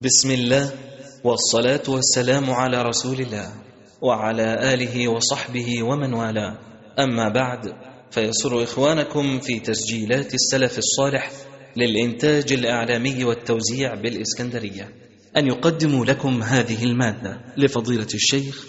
بسم الله والصلاة والسلام على رسول الله وعلى آله وصحبه ومن والاه أما بعد فيسر إخوانكم في تسجيلات السلف الصالح للإنتاج الإعلامي والتوزيع بالإسكندرية أن يقدموا لكم هذه المادة لفضيلة الشيخ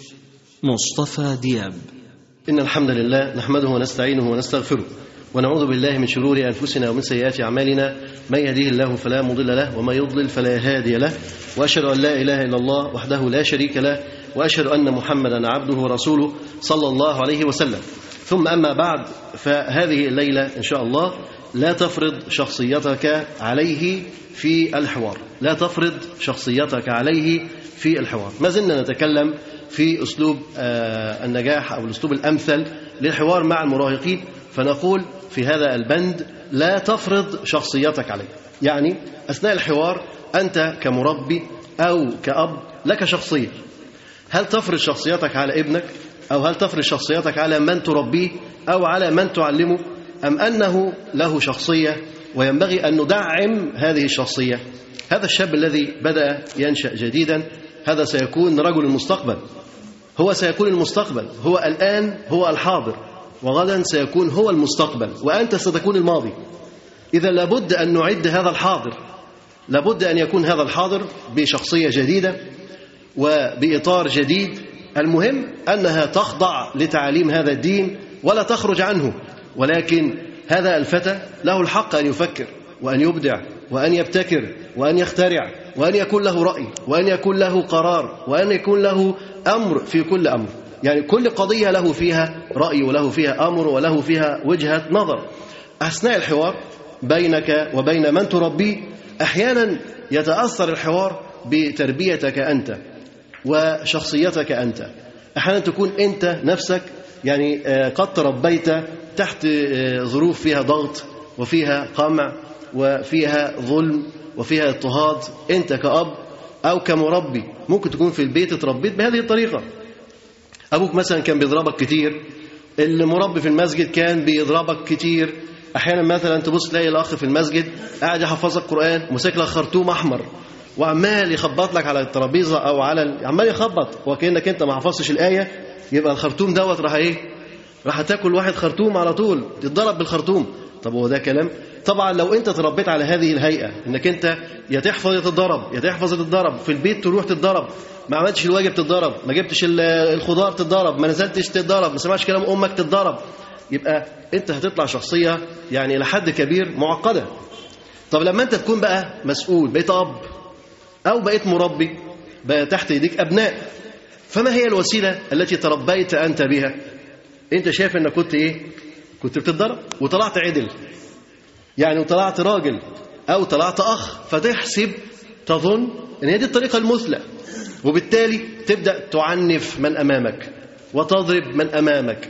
مصطفى دياب إن الحمد لله نحمده ونستعينه ونستغفره ونعوذ بالله من شرور أنفسنا ومن سيئات أعمالنا من يهديه الله فلا مضل له ومن يضلل فلا هادي له وأشهد أن لا إله إلا الله وحده لا شريك له وأشهد أن محمدا عبده ورسوله صلى الله عليه وسلم ثم أما بعد فهذه الليلة إن شاء الله لا تفرض شخصيتك عليه في الحوار لا تفرض شخصيتك عليه في الحوار ما زلنا نتكلم في أسلوب النجاح أو الأسلوب الأمثل للحوار مع المراهقين فنقول في هذا البند لا تفرض شخصيتك عليه يعني أثناء الحوار أنت كمربي أو كأب لك شخصية هل تفرض شخصيتك على ابنك أو هل تفرض شخصيتك على من تربيه أو على من تعلمه أم أنه له شخصية وينبغي أن ندعم هذه الشخصية هذا الشاب الذي بدأ ينشأ جديدا هذا سيكون رجل المستقبل هو سيكون المستقبل هو الآن هو الحاضر وغدا سيكون هو المستقبل وأنت ستكون الماضي إذا لابد أن نعد هذا الحاضر لابد أن يكون هذا الحاضر بشخصية جديدة وبإطار جديد المهم أنها تخضع لتعاليم هذا الدين ولا تخرج عنه ولكن هذا الفتى له الحق أن يفكر وأن يبدع وأن يبتكر وأن يخترع وأن يكون له رأي وأن يكون له قرار وأن يكون له أمر في كل أمر يعني كل قضية له فيها رأي وله فيها أمر وله فيها وجهة نظر أثناء الحوار بينك وبين من تربيه أحيانا يتأثر الحوار بتربيتك أنت وشخصيتك أنت أحيانا تكون أنت نفسك يعني قد تربيت تحت ظروف فيها ضغط وفيها قمع وفيها ظلم وفيها اضطهاد أنت كأب أو كمربي ممكن تكون في البيت اتربيت بهذه الطريقة أبوك مثلا كان بيضربك كتير المربي في المسجد كان بيضربك كتير أحيانا مثلا تبص تلاقي الأخ في المسجد قاعد يحفظك قرآن وماسك لك خرطوم أحمر وعمال يخبط لك على الترابيزة أو على ال... عمال يخبط وكأنك أنت ما حفظتش الآية يبقى الخرطوم دوت راح إيه؟ راح تاكل واحد خرطوم على طول تتضرب بالخرطوم طب هو ده كلام طبعا لو انت تربيت على هذه الهيئه انك انت يا تحفظ يا تتضرب يا تحفظ يا تتضرب في البيت تروح تتضرب ما عملتش الواجب تتضرب ما جبتش الخضار تتضرب ما نزلتش تتضرب ما سمعتش كلام امك تتضرب يبقى انت هتطلع شخصيه يعني لحد كبير معقده طب لما انت تكون بقى مسؤول بقيت اب او بقيت مربي بقى تحت ايديك ابناء فما هي الوسيله التي تربيت انت بها انت شايف انك كنت ايه كنت بتتضرب وطلعت عدل يعني وطلعت راجل او طلعت اخ فتحسب تظن ان هي دي الطريقه المثلى وبالتالي تبدا تعنف من امامك وتضرب من امامك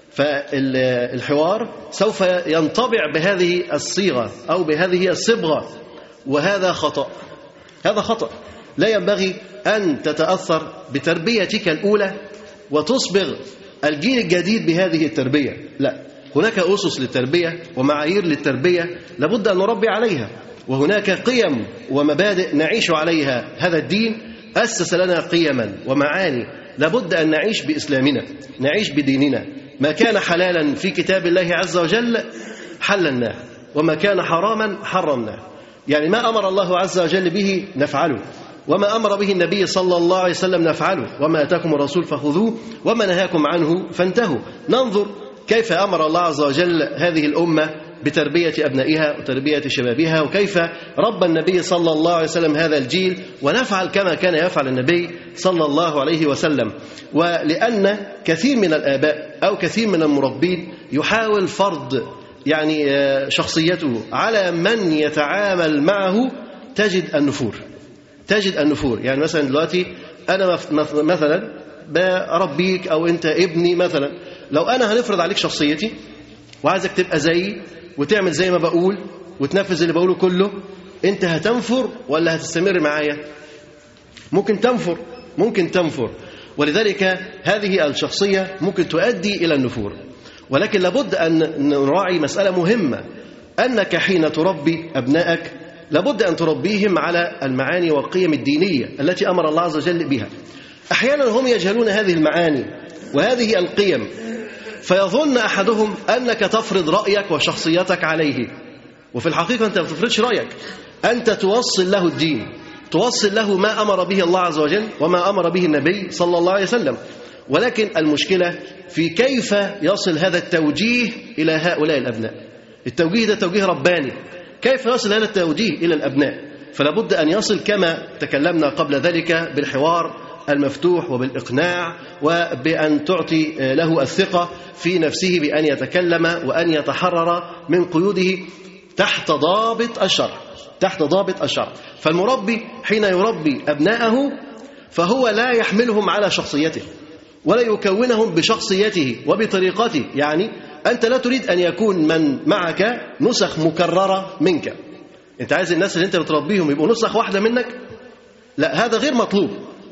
فالحوار سوف ينطبع بهذه الصيغه او بهذه الصبغه وهذا خطا هذا خطا لا ينبغي ان تتاثر بتربيتك الاولى وتصبغ الجيل الجديد بهذه التربيه لا هناك اسس للتربيه ومعايير للتربيه لابد ان نربي عليها وهناك قيم ومبادئ نعيش عليها هذا الدين اسس لنا قيما ومعاني لابد ان نعيش باسلامنا نعيش بديننا ما كان حلالا في كتاب الله عز وجل حللناه وما كان حراما حرمناه يعني ما امر الله عز وجل به نفعله وما امر به النبي صلى الله عليه وسلم نفعله وما اتاكم الرسول فخذوه وما نهاكم عنه فانتهوا ننظر كيف امر الله عز وجل هذه الامه بتربيه ابنائها وتربيه شبابها وكيف ربى النبي صلى الله عليه وسلم هذا الجيل ونفعل كما كان يفعل النبي صلى الله عليه وسلم ولان كثير من الاباء او كثير من المربين يحاول فرض يعني شخصيته على من يتعامل معه تجد النفور تجد النفور يعني مثلا دلوقتي انا مثلا بربيك او انت ابني مثلا لو انا هنفرض عليك شخصيتي وعايزك تبقى زيي وتعمل زي ما بقول وتنفذ اللي بقوله كله انت هتنفر ولا هتستمر معايا ممكن تنفر ممكن تنفر ولذلك هذه الشخصيه ممكن تؤدي الى النفور ولكن لابد ان نراعي مساله مهمه انك حين تربي ابنائك لابد أن تربيهم على المعاني والقيم الدينية التي أمر الله عز وجل بها أحيانا هم يجهلون هذه المعاني وهذه القيم فيظن أحدهم أنك تفرض رأيك وشخصيتك عليه وفي الحقيقة أنت ما تفرضش رأيك أنت توصل له الدين توصل له ما أمر به الله عز وجل وما أمر به النبي صلى الله عليه وسلم ولكن المشكلة في كيف يصل هذا التوجيه إلى هؤلاء الأبناء التوجيه ده توجيه رباني كيف يصل هذا التوجيه إلى الأبناء فلا بد أن يصل كما تكلمنا قبل ذلك بالحوار المفتوح وبالإقناع وبأن تعطي له الثقة في نفسه بأن يتكلم وأن يتحرر من قيوده تحت ضابط الشرع تحت ضابط الشرع فالمربي حين يربي أبناءه فهو لا يحملهم على شخصيته ولا يكونهم بشخصيته وبطريقته يعني أنت لا تريد أن يكون من معك نسخ مكررة منك أنت عايز الناس اللي أنت بتربيهم يبقوا نسخ واحدة منك لا هذا غير مطلوب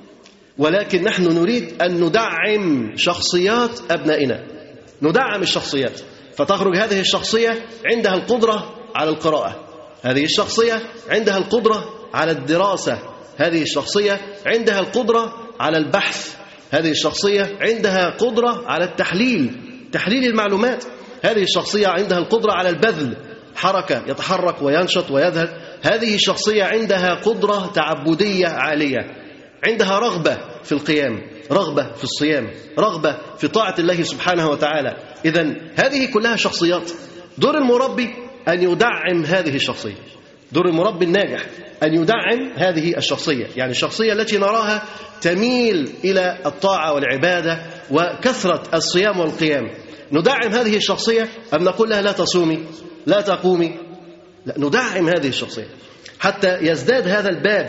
ولكن نحن نريد أن ندعم شخصيات أبنائنا ندعم الشخصيات فتخرج هذه الشخصية عندها القدرة على القراءة هذه الشخصية عندها القدرة على الدراسة هذه الشخصية عندها القدرة على البحث هذه الشخصية عندها قدرة على التحليل تحليل المعلومات هذه الشخصية عندها القدرة على البذل حركة يتحرك وينشط ويذهب هذه الشخصية عندها قدرة تعبدية عالية عندها رغبة في القيام رغبة في الصيام رغبة في طاعة الله سبحانه وتعالى إذا هذه كلها شخصيات دور المربي أن يدعم هذه الشخصية دور المربي الناجح أن يدعم هذه الشخصية يعني الشخصية التي نراها تميل إلى الطاعة والعبادة وكثرة الصيام والقيام ندعم هذه الشخصية أم نقول لها لا تصومي لا تقومي لا ندعم هذه الشخصية حتى يزداد هذا الباب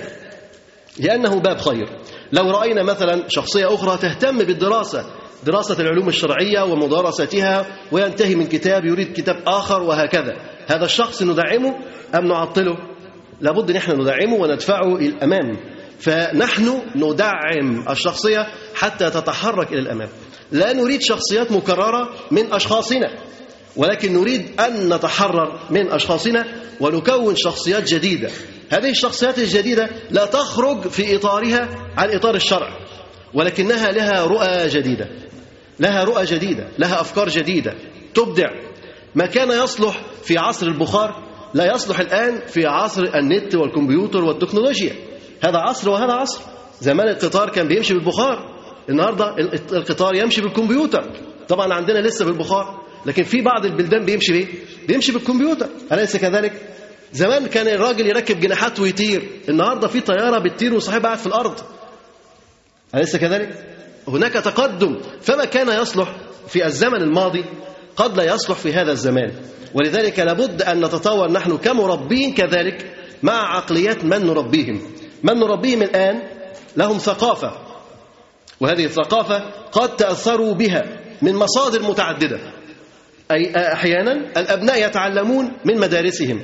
لأنه باب خير لو رأينا مثلا شخصية أخرى تهتم بالدراسة دراسة العلوم الشرعية ومدارستها وينتهي من كتاب يريد كتاب آخر وهكذا هذا الشخص ندعمه أم نعطله لابد نحن ندعمه وندفعه إلى الأمام فنحن ندعم الشخصية حتى تتحرك إلى الأمام لا نريد شخصيات مكررة من أشخاصنا ولكن نريد أن نتحرر من أشخاصنا ونكون شخصيات جديدة هذه الشخصيات الجديدة لا تخرج في إطارها عن إطار الشرع ولكنها لها رؤى جديدة لها رؤى جديدة لها أفكار جديدة تبدع ما كان يصلح في عصر البخار لا يصلح الآن في عصر النت والكمبيوتر والتكنولوجيا هذا عصر وهذا عصر زمان القطار كان بيمشي بالبخار النهاردة القطار يمشي بالكمبيوتر طبعا عندنا لسه بالبخار لكن في بعض البلدان بيمشي بيه بيمشي بالكمبيوتر أليس كذلك زمان كان الراجل يركب جناحات ويطير النهارده في طياره بتطير وصاحبها قاعد في الارض أليس كذلك هناك تقدم فما كان يصلح في الزمن الماضي قد لا يصلح في هذا الزمان ولذلك لابد أن نتطور نحن كمربين كذلك مع عقليات من نربيهم من نربيهم الآن لهم ثقافة وهذه الثقافة قد تأثروا بها من مصادر متعددة أي أحيانا الأبناء يتعلمون من مدارسهم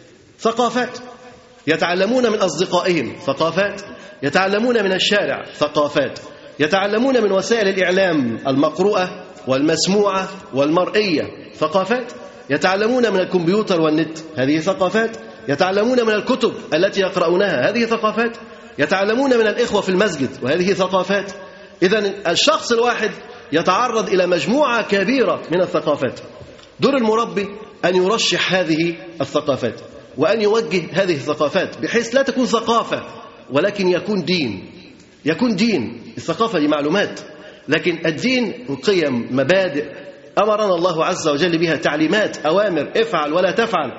ثقافات يتعلمون من أصدقائهم ثقافات يتعلمون من الشارع ثقافات يتعلمون من وسائل الإعلام المقروءة والمسموعة والمرئية ثقافات يتعلمون من الكمبيوتر والنت هذه ثقافات يتعلمون من الكتب التي يقرؤونها هذه ثقافات يتعلمون من الإخوة في المسجد وهذه ثقافات إذا الشخص الواحد يتعرض إلى مجموعة كبيرة من الثقافات دور المربي أن يرشح هذه الثقافات وأن يوجه هذه الثقافات بحيث لا تكون ثقافة ولكن يكون دين يكون دين الثقافة دي معلومات لكن الدين قيم مبادئ أمرنا الله عز وجل بها تعليمات أوامر افعل ولا تفعل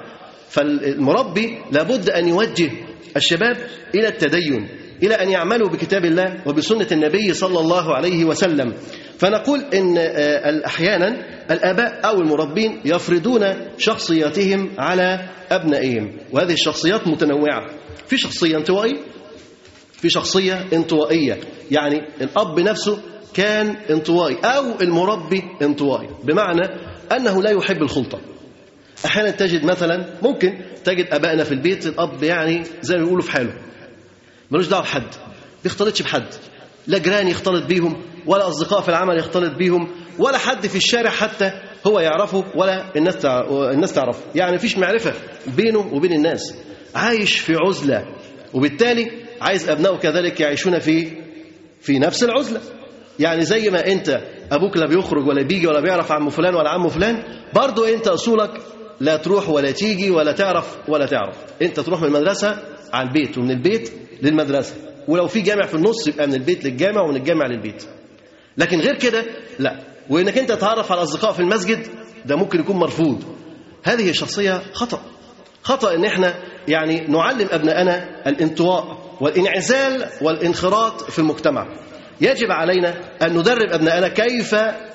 فالمربي لابد أن يوجه الشباب إلى التدين إلى أن يعملوا بكتاب الله وبسنة النبي صلى الله عليه وسلم فنقول إن أحيانا الآباء أو المربين يفرضون شخصياتهم على أبنائهم وهذه الشخصيات متنوعة في شخصية انطوائية في شخصية انطوائية يعني الأب نفسه كان انطوائي أو المربي انطوائي بمعنى أنه لا يحب الخلطة أحيانا تجد مثلا ممكن تجد أبائنا في البيت الأب يعني زي ما يقولوا في حاله ملوش دعوه بحد بيختلطش بحد لا جيران يختلط بيهم ولا اصدقاء في العمل يختلط بيهم ولا حد في الشارع حتى هو يعرفه ولا الناس الناس تعرفه يعني مفيش معرفه بينه وبين الناس عايش في عزلة وبالتالي عايز أبنائه كذلك يعيشون في في نفس العزلة يعني زي ما أنت أبوك لا بيخرج ولا بيجي ولا بيعرف عم فلان ولا عم فلان برضو أنت أصولك لا تروح ولا تيجي ولا تعرف ولا تعرف أنت تروح من المدرسة على البيت ومن البيت للمدرسة ولو في جامع في النص يبقى من البيت للجامع ومن الجامع للبيت لكن غير كده لا وانك انت تتعرف على الاصدقاء في المسجد ده ممكن يكون مرفوض هذه شخصيه خطا خطا ان احنا يعني نعلم ابنائنا الانطواء والانعزال والانخراط في المجتمع يجب علينا ان ندرب ابنائنا كيف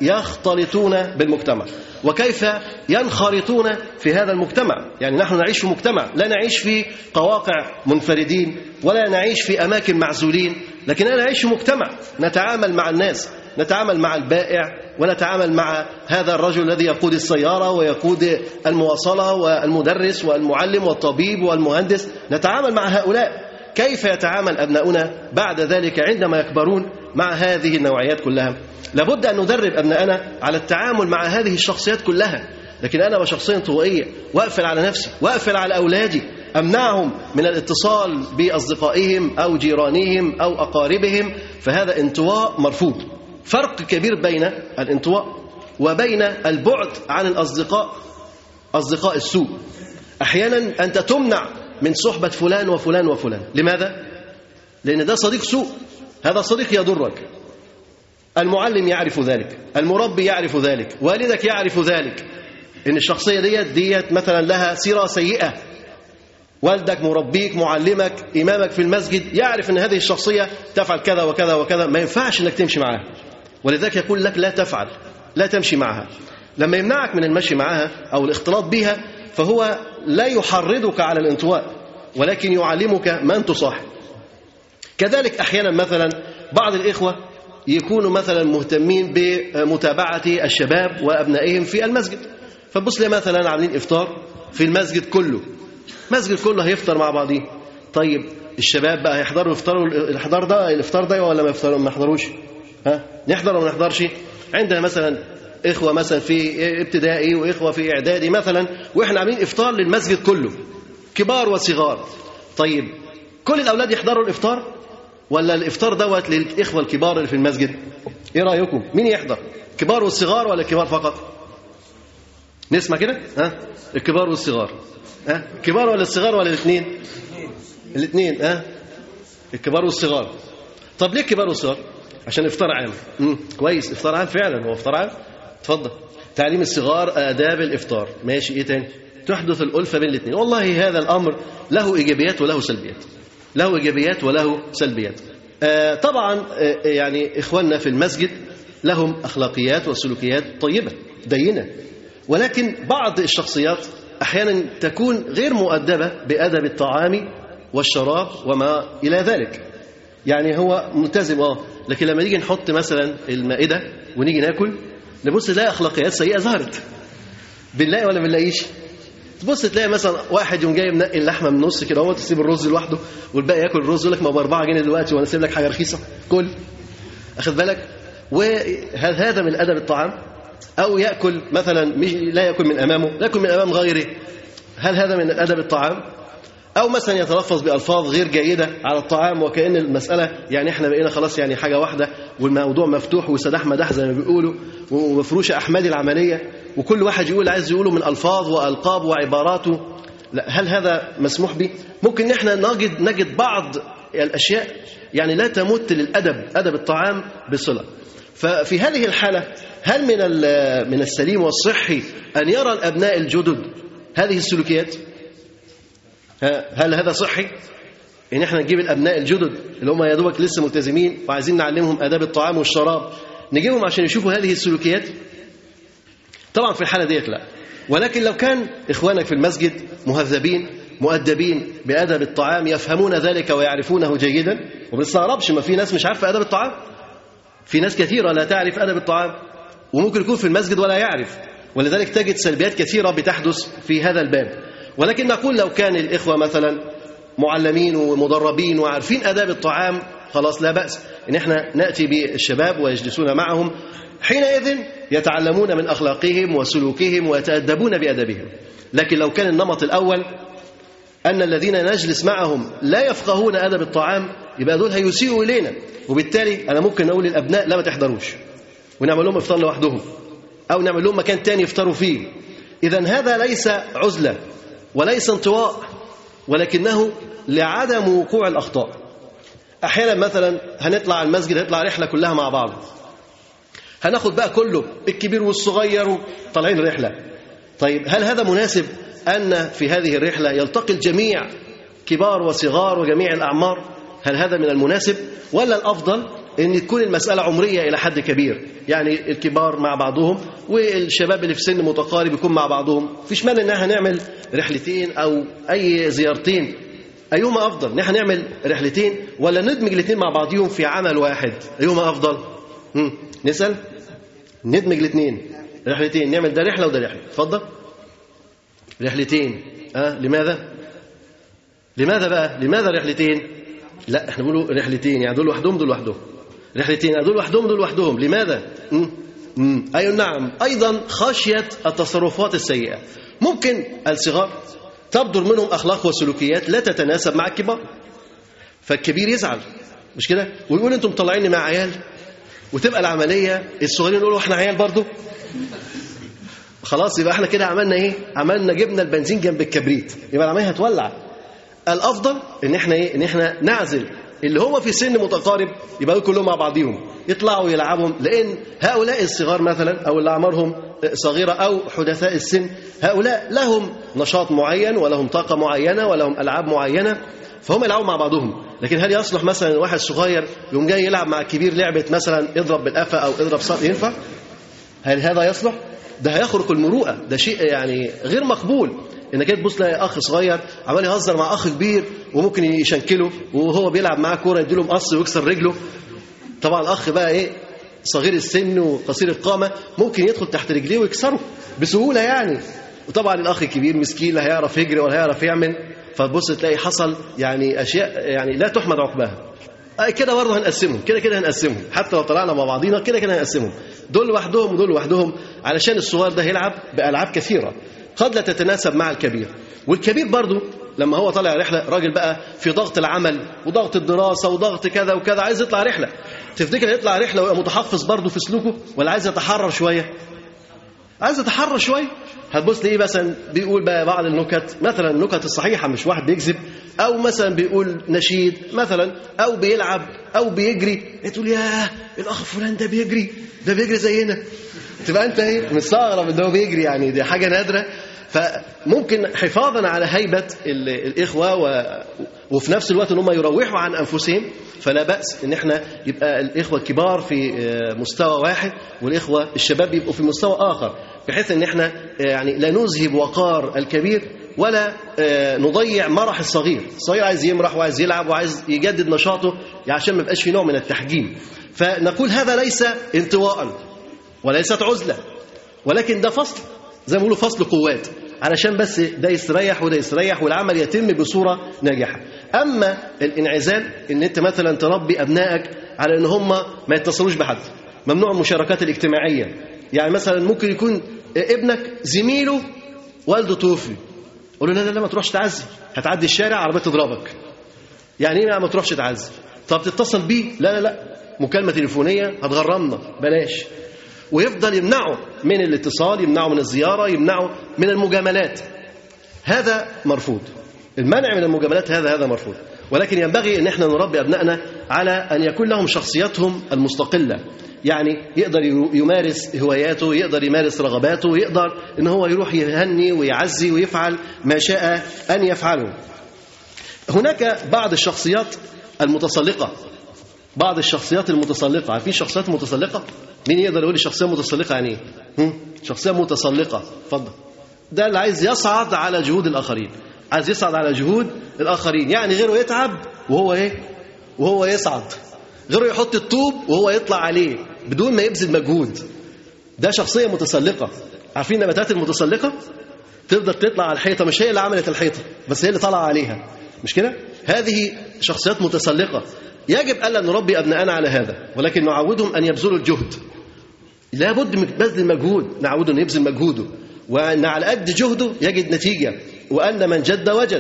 يختلطون بالمجتمع وكيف ينخرطون في هذا المجتمع يعني نحن نعيش في مجتمع لا نعيش في قواقع منفردين ولا نعيش في اماكن معزولين لكننا نعيش في مجتمع نتعامل مع الناس نتعامل مع البائع ونتعامل مع هذا الرجل الذي يقود السيارة ويقود المواصلة والمدرس والمعلم والطبيب والمهندس نتعامل مع هؤلاء كيف يتعامل أبناؤنا بعد ذلك عندما يكبرون مع هذه النوعيات كلها لابد أن ندرب أبناءنا على التعامل مع هذه الشخصيات كلها لكن أنا بشخصية انطوائية وأقفل على نفسي وأقفل على أولادي أمنعهم من الاتصال بأصدقائهم أو جيرانهم أو أقاربهم فهذا انطواء مرفوض فرق كبير بين الانطواء وبين البعد عن الأصدقاء أصدقاء السوء أحيانا أنت تمنع من صحبة فلان وفلان وفلان لماذا؟ لأن ده صديق سوء هذا صديق يضرك المعلم يعرف ذلك المربي يعرف ذلك والدك يعرف ذلك ان الشخصيه ديت ديت مثلا لها سيره سيئه والدك مربيك معلمك امامك في المسجد يعرف ان هذه الشخصيه تفعل كذا وكذا وكذا ما ينفعش انك تمشي معاها ولذلك يقول لك لا تفعل لا تمشي معها لما يمنعك من المشي معها او الاختلاط بها فهو لا يحرضك على الانطواء ولكن يعلمك من تصاحب كذلك احيانا مثلا بعض الاخوه يكونوا مثلا مهتمين بمتابعه الشباب وابنائهم في المسجد فبص لي مثلا عاملين افطار في المسجد كله المسجد كله هيفطر مع بعضيه طيب الشباب بقى هيحضروا يفطروا الافطار ده الافطار ده ولا ما يفطروا ما يحضروش ها نحضر ولا ما نحضرش عندنا مثلا اخوه مثلا في ابتدائي واخوه في اعدادي مثلا واحنا عاملين افطار للمسجد كله كبار وصغار طيب كل الاولاد يحضروا الافطار ولا الافطار دوت للاخوه الكبار اللي في المسجد ايه رايكم مين يحضر كبار والصغار ولا الكبار فقط نسمع كده ها الكبار والصغار ها كبار ولا الصغار ولا الاثنين الاثنين ها الكبار والصغار طب ليه الكبار والصغار عشان افطار عام امم كويس افطار عام فعلا هو افطار عام اتفضل تعليم الصغار آداب الإفطار ماشي إيه تاني تحدث الألفة بين الاثنين والله هذا الأمر له إيجابيات وله سلبيات له إيجابيات وله سلبيات آه طبعا آه يعني إخواننا في المسجد لهم أخلاقيات وسلوكيات طيبة دينة ولكن بعض الشخصيات أحيانا تكون غير مؤدبة بأدب الطعام والشراب وما إلى ذلك يعني هو ملتزم اه لكن لما نيجي نحط مثلا المائدة ونيجي ناكل نبص نلاقي اخلاقيات سيئه ظهرت بنلاقي ولا بنلاقيش تبص تلاقي مثلا واحد يوم جاي منقي اللحمه من النص كده هو تسيب الرز لوحده والباقي ياكل الرز يقول لك ما ب 4 جنيه دلوقتي وانا سيب لك حاجه رخيصه كل اخد بالك وهل هذا من ادب الطعام او ياكل مثلا مش لا ياكل من امامه لا ياكل من امام غيره هل هذا من ادب الطعام او مثلا يتلفظ بالفاظ غير جيده على الطعام وكان المساله يعني احنا بقينا خلاص يعني حاجه واحده والموضوع مفتوح وسداح مداح زي ما بيقولوا ومفروشه احمال العمليه وكل واحد يقول عايز يقوله من الفاظ والقاب وعباراته لا هل هذا مسموح به ممكن احنا نجد نجد بعض الاشياء يعني لا تمت للادب ادب الطعام بصله ففي هذه الحاله هل من من السليم والصحي ان يرى الابناء الجدد هذه السلوكيات هل هذا صحي؟ ان احنا نجيب الابناء الجدد اللي هم يا دوبك لسه ملتزمين وعايزين نعلمهم اداب الطعام والشراب نجيبهم عشان يشوفوا هذه السلوكيات؟ طبعا في الحاله ديت لا ولكن لو كان اخوانك في المسجد مهذبين مؤدبين بادب الطعام يفهمون ذلك ويعرفونه جيدا وما بنستغربش ما في ناس مش عارفه ادب الطعام في ناس كثيره لا تعرف ادب الطعام وممكن يكون في المسجد ولا يعرف ولذلك تجد سلبيات كثيره بتحدث في هذا الباب ولكن نقول لو كان الإخوة مثلا معلمين ومدربين وعارفين آداب الطعام خلاص لا بأس إن احنا نأتي بالشباب ويجلسون معهم حينئذ يتعلمون من أخلاقهم وسلوكهم ويتأدبون بأدبهم لكن لو كان النمط الأول أن الذين نجلس معهم لا يفقهون أدب الطعام يبقى دول هيسيئوا إلينا وبالتالي أنا ممكن أقول للأبناء لا ما تحضروش ونعمل لهم إفطار لوحدهم أو نعمل لهم مكان تاني يفطروا فيه إذا هذا ليس عزلة وليس انطواء ولكنه لعدم وقوع الأخطاء أحيانا مثلا هنطلع المسجد هنطلع رحلة كلها مع بعض هناخد بقى كله الكبير والصغير طالعين رحلة طيب هل هذا مناسب أن في هذه الرحلة يلتقي الجميع كبار وصغار وجميع الأعمار هل هذا من المناسب ولا الأفضل أن تكون المسألة عمرية إلى حد كبير يعني الكبار مع بعضهم والشباب اللي في سن متقارب يكون مع بعضهم فيش مانع ان احنا نعمل رحلتين أو أي زيارتين أيهما أفضل ان احنا نعمل رحلتين ولا ندمج الاثنين مع بعضهم في عمل واحد أيهما أفضل هم. نسأل ندمج الاثنين رحلتين نعمل ده رحلة وده رحلة اتفضل رحلتين أه لماذا لماذا بقى لماذا رحلتين لا احنا بنقول رحلتين يعني دول لوحدهم دول لوحدهم رحلتين يعني دول لوحدهم دول لوحدهم لماذا مم. مم. ايوه نعم ايضا خشيه التصرفات السيئه ممكن الصغار تبدر منهم اخلاق وسلوكيات لا تتناسب مع الكبار فالكبير يزعل مش كده ويقول انتم مطلعيني مع عيال وتبقى العمليه الصغيرين يقولوا احنا عيال برضو خلاص يبقى احنا كده عملنا ايه عملنا جبنا البنزين جنب الكبريت يبقى العمليه هتولع الافضل ان احنا ايه ان احنا نعزل اللي هو في سن متقارب يبقى كلهم مع بعضهم يطلعوا يلعبهم لان هؤلاء الصغار مثلا او اللي اعمارهم صغيره او حدثاء السن هؤلاء لهم نشاط معين ولهم طاقه معينه ولهم العاب معينه فهم يلعبوا مع بعضهم لكن هل يصلح مثلا واحد صغير يقوم جاي يلعب مع كبير لعبه مثلا اضرب بالقفا او اضرب صوت ينفع هل هذا يصلح ده هيخرق المروءه ده شيء يعني غير مقبول انك تبص تلاقي اخ صغير عمال يهزر مع اخ كبير وممكن يشنكله وهو بيلعب معاه كوره يديله مقص ويكسر رجله طبعا الاخ بقى ايه صغير السن وقصير القامه ممكن يدخل تحت رجليه ويكسره بسهوله يعني وطبعا الاخ الكبير مسكين لا هيعرف يجري ولا هيعرف يعمل فتبص تلاقي حصل يعني اشياء يعني لا تحمد عقباها كده برضه هنقسمهم كده كده هنقسمهم حتى لو طلعنا مع بعضينا كده كده هنقسمهم دول لوحدهم ودول لوحدهم علشان الصغير ده هيلعب بالعاب كثيره قد لا تتناسب مع الكبير والكبير برضه لما هو طالع رحله راجل بقى في ضغط العمل وضغط الدراسه وضغط كذا وكذا عايز يطلع رحله تفتكر يطلع رحله ويبقى متحفظ برضه في سلوكه ولا عايز يتحرر شويه عايز يتحرر شويه هتبص تلاقيه مثلا بيقول بقى بعض النكت مثلا النكت الصحيحه مش واحد بيكذب او مثلا بيقول نشيد مثلا او بيلعب او بيجري تقول ياه الاخ فلان ده بيجري ده بيجري زينا تبقى انت ايه مستغرب ان هو بيجري يعني دي حاجه نادره فممكن حفاظا على هيبه الاخوه و... وفي نفس الوقت ان هم يروحوا عن انفسهم فلا باس ان احنا يبقى الاخوه الكبار في مستوى واحد والاخوه الشباب يبقوا في مستوى اخر بحيث ان احنا يعني لا نذهب وقار الكبير ولا نضيع مرح الصغير الصغير عايز يمرح وعايز يلعب وعايز يجدد نشاطه عشان ما يبقاش في نوع من التحجيم فنقول هذا ليس انطواء وليست عزله ولكن ده فصل زي ما بيقولوا فصل قوات علشان بس ده يستريح وده يستريح والعمل يتم بصوره ناجحه اما الانعزال ان انت مثلا تربي ابنائك على ان هم ما يتصلوش بحد ممنوع المشاركات الاجتماعيه يعني مثلا ممكن يكون ابنك زميله والده توفي قول له لا لا لا ما تروحش تعزي هتعدي الشارع عربيه تضربك يعني ايه ما تروحش تعزي طب تتصل بيه لا لا لا مكالمه تليفونيه هتغرمنا بلاش ويفضل يمنعه من الاتصال يمنعه من الزيارة يمنعه من المجاملات هذا مرفوض المنع من المجاملات هذا هذا مرفوض ولكن ينبغي ان احنا نربي ابنائنا على ان يكون لهم شخصياتهم المستقله يعني يقدر يمارس هواياته يقدر يمارس رغباته يقدر ان هو يروح يهني ويعزي ويفعل ما شاء ان يفعله هناك بعض الشخصيات المتسلقه بعض الشخصيات المتسلقه عارفين الشخصيات المتسلقه مين يقدر يقول لي شخصيه متسلقه يعني ايه شخصيه متسلقه اتفضل ده اللي عايز يصعد على جهود الاخرين عايز يصعد على جهود الاخرين يعني غيره يتعب وهو ايه وهو يصعد غيره يحط الطوب وهو يطلع عليه بدون ما يبذل مجهود ده شخصيه متسلقه عارفين النباتات المتسلقه تفضل تطلع على الحيطه مش هي اللي عملت الحيطه بس هي اللي طالعه عليها مش كده هذه شخصيات متسلقه يجب الا نربي ابنائنا على هذا ولكن نعودهم ان يبذلوا الجهد لابد من بذل المجهود نعوده ان يبذل مجهوده وان على قد جهده يجد نتيجه وان من جد وجد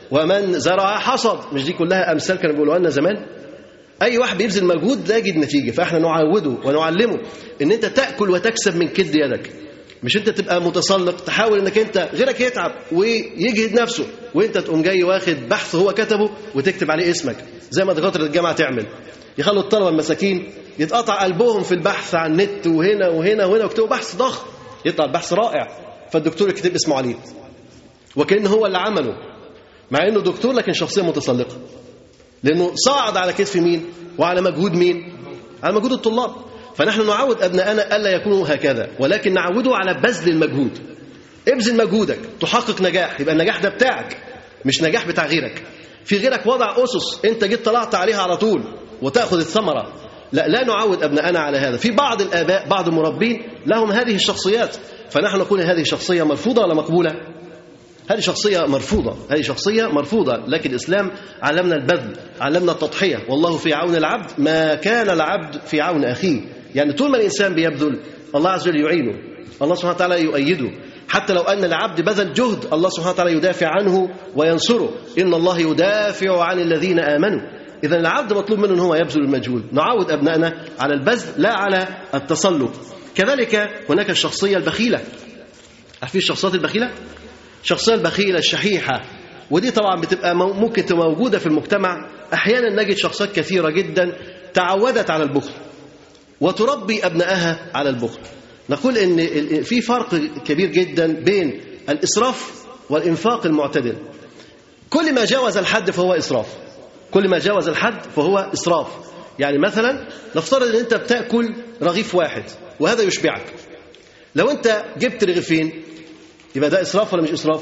ومن زرع حصد مش دي كلها امثال كانوا بيقولوها لنا زمان اي واحد بيبذل مجهود لا يجد نتيجه فاحنا نعوده ونعلمه ان انت تاكل وتكسب من كد يدك مش انت تبقى متسلق تحاول انك انت غيرك يتعب ويجهد نفسه وانت تقوم جاي واخد بحث هو كتبه وتكتب عليه اسمك زي ما دكاتره الجامعه تعمل يخلوا الطلبه المساكين يتقطع قلبهم في البحث عن النت وهنا وهنا وهنا ويكتبوا بحث ضخم يطلع البحث رائع فالدكتور يكتب اسمه عليه وكأنه هو اللي عمله مع انه دكتور لكن شخصيه متسلقه لانه صعد على كتف مين وعلى مجهود مين على مجهود الطلاب فنحن نعود ابنائنا الا يكونوا هكذا ولكن نعوده على بذل المجهود ابذل مجهودك تحقق نجاح يبقى النجاح ده بتاعك مش نجاح بتاع غيرك في غيرك وضع اسس انت جيت طلعت عليها على طول وتاخذ الثمره لا لا نعود ابنائنا على هذا في بعض الاباء بعض المربين لهم هذه الشخصيات فنحن نقول هذه شخصيه مرفوضه ولا مقبوله هذه شخصية مرفوضة هذه شخصية مرفوضة لكن الإسلام علمنا البذل علمنا التضحية والله في عون العبد ما كان العبد في عون أخيه يعني طول ما الإنسان بيبذل الله عز وجل يعينه الله سبحانه وتعالى يؤيده حتى لو أن العبد بذل جهد الله سبحانه وتعالى يدافع عنه وينصره إن الله يدافع عن الذين آمنوا إذا العبد مطلوب منه أن هو يبذل المجهود نعود أبنائنا على البذل لا على التسلط كذلك هناك الشخصية البخيلة عارفين الشخصيات البخيلة؟ الشخصية البخيلة الشحيحة ودي طبعا بتبقى ممكن تبقى موجودة في المجتمع أحيانا نجد شخصيات كثيرة جدا تعودت على البخل وتربي أبنائها على البخل نقول إن في فرق كبير جدا بين الإسراف والإنفاق المعتدل كل ما جاوز الحد فهو إسراف كل ما جاوز الحد فهو إسراف يعني مثلا نفترض ان انت بتاكل رغيف واحد وهذا يشبعك لو انت جبت رغيفين يبقى ده اسراف ولا مش اسراف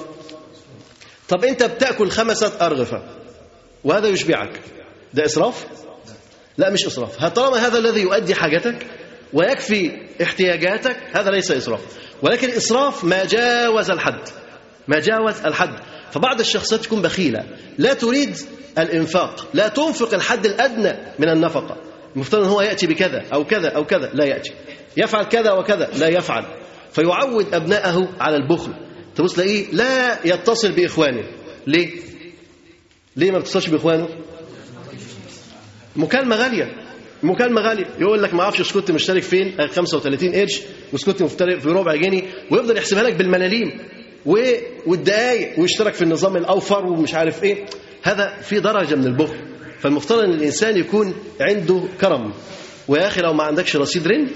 طب انت بتاكل خمسه ارغفه وهذا يشبعك ده اسراف لا مش اسراف طالما هذا الذي يؤدي حاجتك ويكفي احتياجاتك هذا ليس اسراف ولكن الاسراف ما جاوز الحد ما جاوز الحد فبعض الشخصيات تكون بخيله لا تريد الانفاق لا تنفق الحد الادنى من النفقه المفترض ان هو ياتي بكذا او كذا او كذا لا ياتي يفعل كذا وكذا لا يفعل فيعود ابنائه على البخل تبص تلاقيه لا يتصل باخوانه ليه ليه ما بيتصلش باخوانه مكالمه غاليه مكالمه غاليه يقول لك ما اعرفش كنت مشترك فين 35 قرش وكنت مشترك في ربع جنيه ويفضل يحسبها لك بالملاليم والدقايق ويشترك في النظام الاوفر ومش عارف ايه هذا في درجه من البخل فالمفترض ان الانسان يكون عنده كرم ويا اخي لو ما عندكش رصيد رن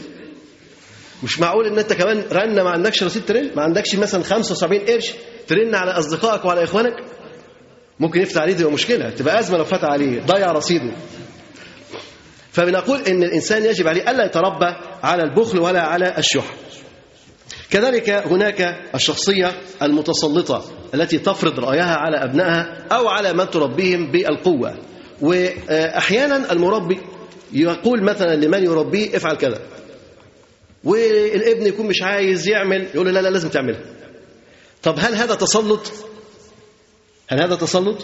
مش معقول ان انت كمان رن ما عندكش رصيد ترن ما عندكش مثلا 75 قرش ترن على اصدقائك وعلى اخوانك ممكن يفتح عليه تبقى مشكله تبقى ازمه لو فتح عليه ضيع رصيده فبنقول ان الانسان يجب عليه الا يتربى على البخل ولا على الشح كذلك هناك الشخصيه المتسلطه التي تفرض رايها على ابنائها او على من تربيهم بالقوه واحيانا المربي يقول مثلا لمن يربيه افعل كذا والابن يكون مش عايز يعمل يقول له لا لا لازم تعملها طب هل هذا تسلط هل هذا تسلط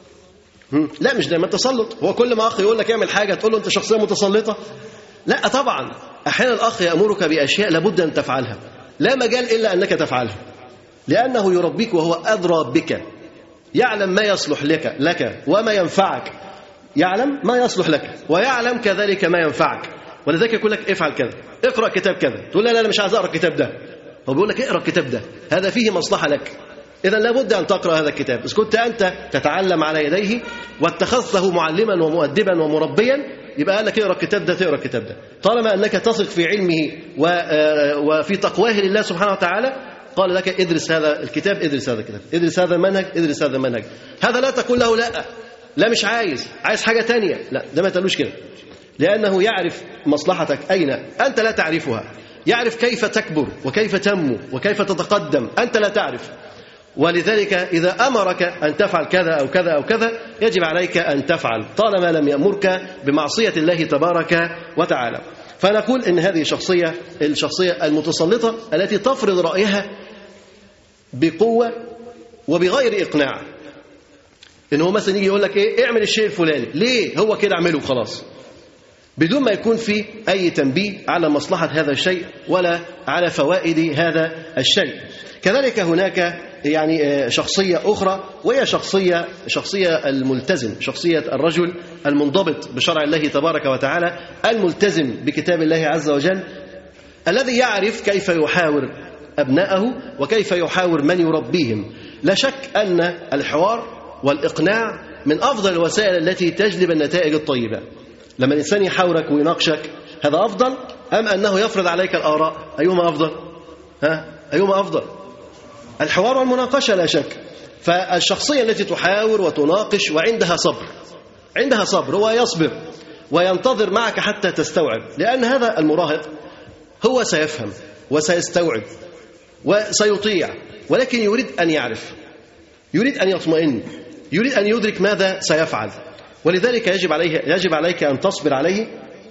لا مش دايما تسلط هو كل ما اخ يقول لك اعمل حاجه تقول له انت شخصيه متسلطه لا طبعا احيانا الاخ يامرك باشياء لابد ان تفعلها لا مجال الا انك تفعلها لانه يربيك وهو ادرى بك يعلم ما يصلح لك لك وما ينفعك يعلم ما يصلح لك ويعلم كذلك ما ينفعك ولذلك يقول لك افعل كذا اقرا كتاب كذا تقول لا لا انا مش عايز اقرا الكتاب ده هو بيقول لك اقرا الكتاب ده هذا فيه مصلحه لك اذا لابد ان تقرا هذا الكتاب اذا كنت انت تتعلم على يديه واتخذته معلما ومؤدبا ومربيا يبقى قال لك اقرا الكتاب ده تقرا الكتاب ده طالما انك تثق في علمه وفي تقواه لله سبحانه وتعالى قال لك ادرس هذا الكتاب ادرس هذا الكتاب ادرس هذا المنهج ادرس هذا المنهج هذا لا تقول له لا لا مش عايز عايز حاجه تانية لا ده ما تقولوش كده لأنه يعرف مصلحتك أين أنت لا تعرفها يعرف كيف تكبر وكيف تنمو وكيف تتقدم أنت لا تعرف ولذلك إذا أمرك أن تفعل كذا أو كذا أو كذا يجب عليك أن تفعل طالما لم يأمرك بمعصية الله تبارك وتعالى فنقول إن هذه شخصية الشخصية المتسلطة التي تفرض رأيها بقوة وبغير إقناع إن هو مثلا يجي يقول لك إيه اعمل الشيء الفلاني ليه هو كده اعمله خلاص بدون ما يكون في أي تنبيه على مصلحة هذا الشيء ولا على فوائد هذا الشيء كذلك هناك يعني شخصية أخرى وهي شخصية شخصية الملتزم شخصية الرجل المنضبط بشرع الله تبارك وتعالى الملتزم بكتاب الله عز وجل الذي يعرف كيف يحاور أبنائه وكيف يحاور من يربيهم لا شك أن الحوار والإقناع من أفضل الوسائل التي تجلب النتائج الطيبة لما الإنسان يحاورك ويناقشك هذا أفضل أم أنه يفرض عليك الآراء أيهما أفضل ها أيهما أفضل الحوار والمناقشة لا شك فالشخصية التي تحاور وتناقش وعندها صبر عندها صبر هو يصبر وينتظر معك حتى تستوعب لأن هذا المراهق هو سيفهم وسيستوعب وسيطيع ولكن يريد أن يعرف يريد أن يطمئن يريد أن يدرك ماذا سيفعل ولذلك يجب عليه يجب عليك أن تصبر عليه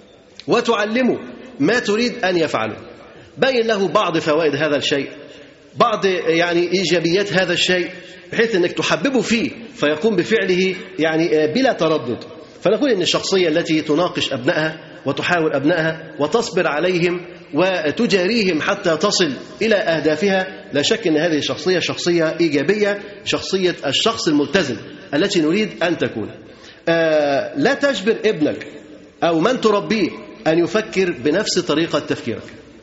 وتعلمه ما تريد أن يفعله بين له بعض فوائد هذا الشيء بعض يعني إيجابيات هذا الشيء بحيث أنك تحببه فيه فيقوم بفعله يعني بلا تردد فنقول أن الشخصية التي تناقش أبنائها وتحاول أبنائها وتصبر عليهم وتجاريهم حتى تصل إلى أهدافها لا شك أن هذه الشخصية شخصية إيجابية شخصية الشخص الملتزم التي نريد أن تكون آه لا تجبر ابنك أو من تربيه أن يفكر بنفس طريقة تفكيرك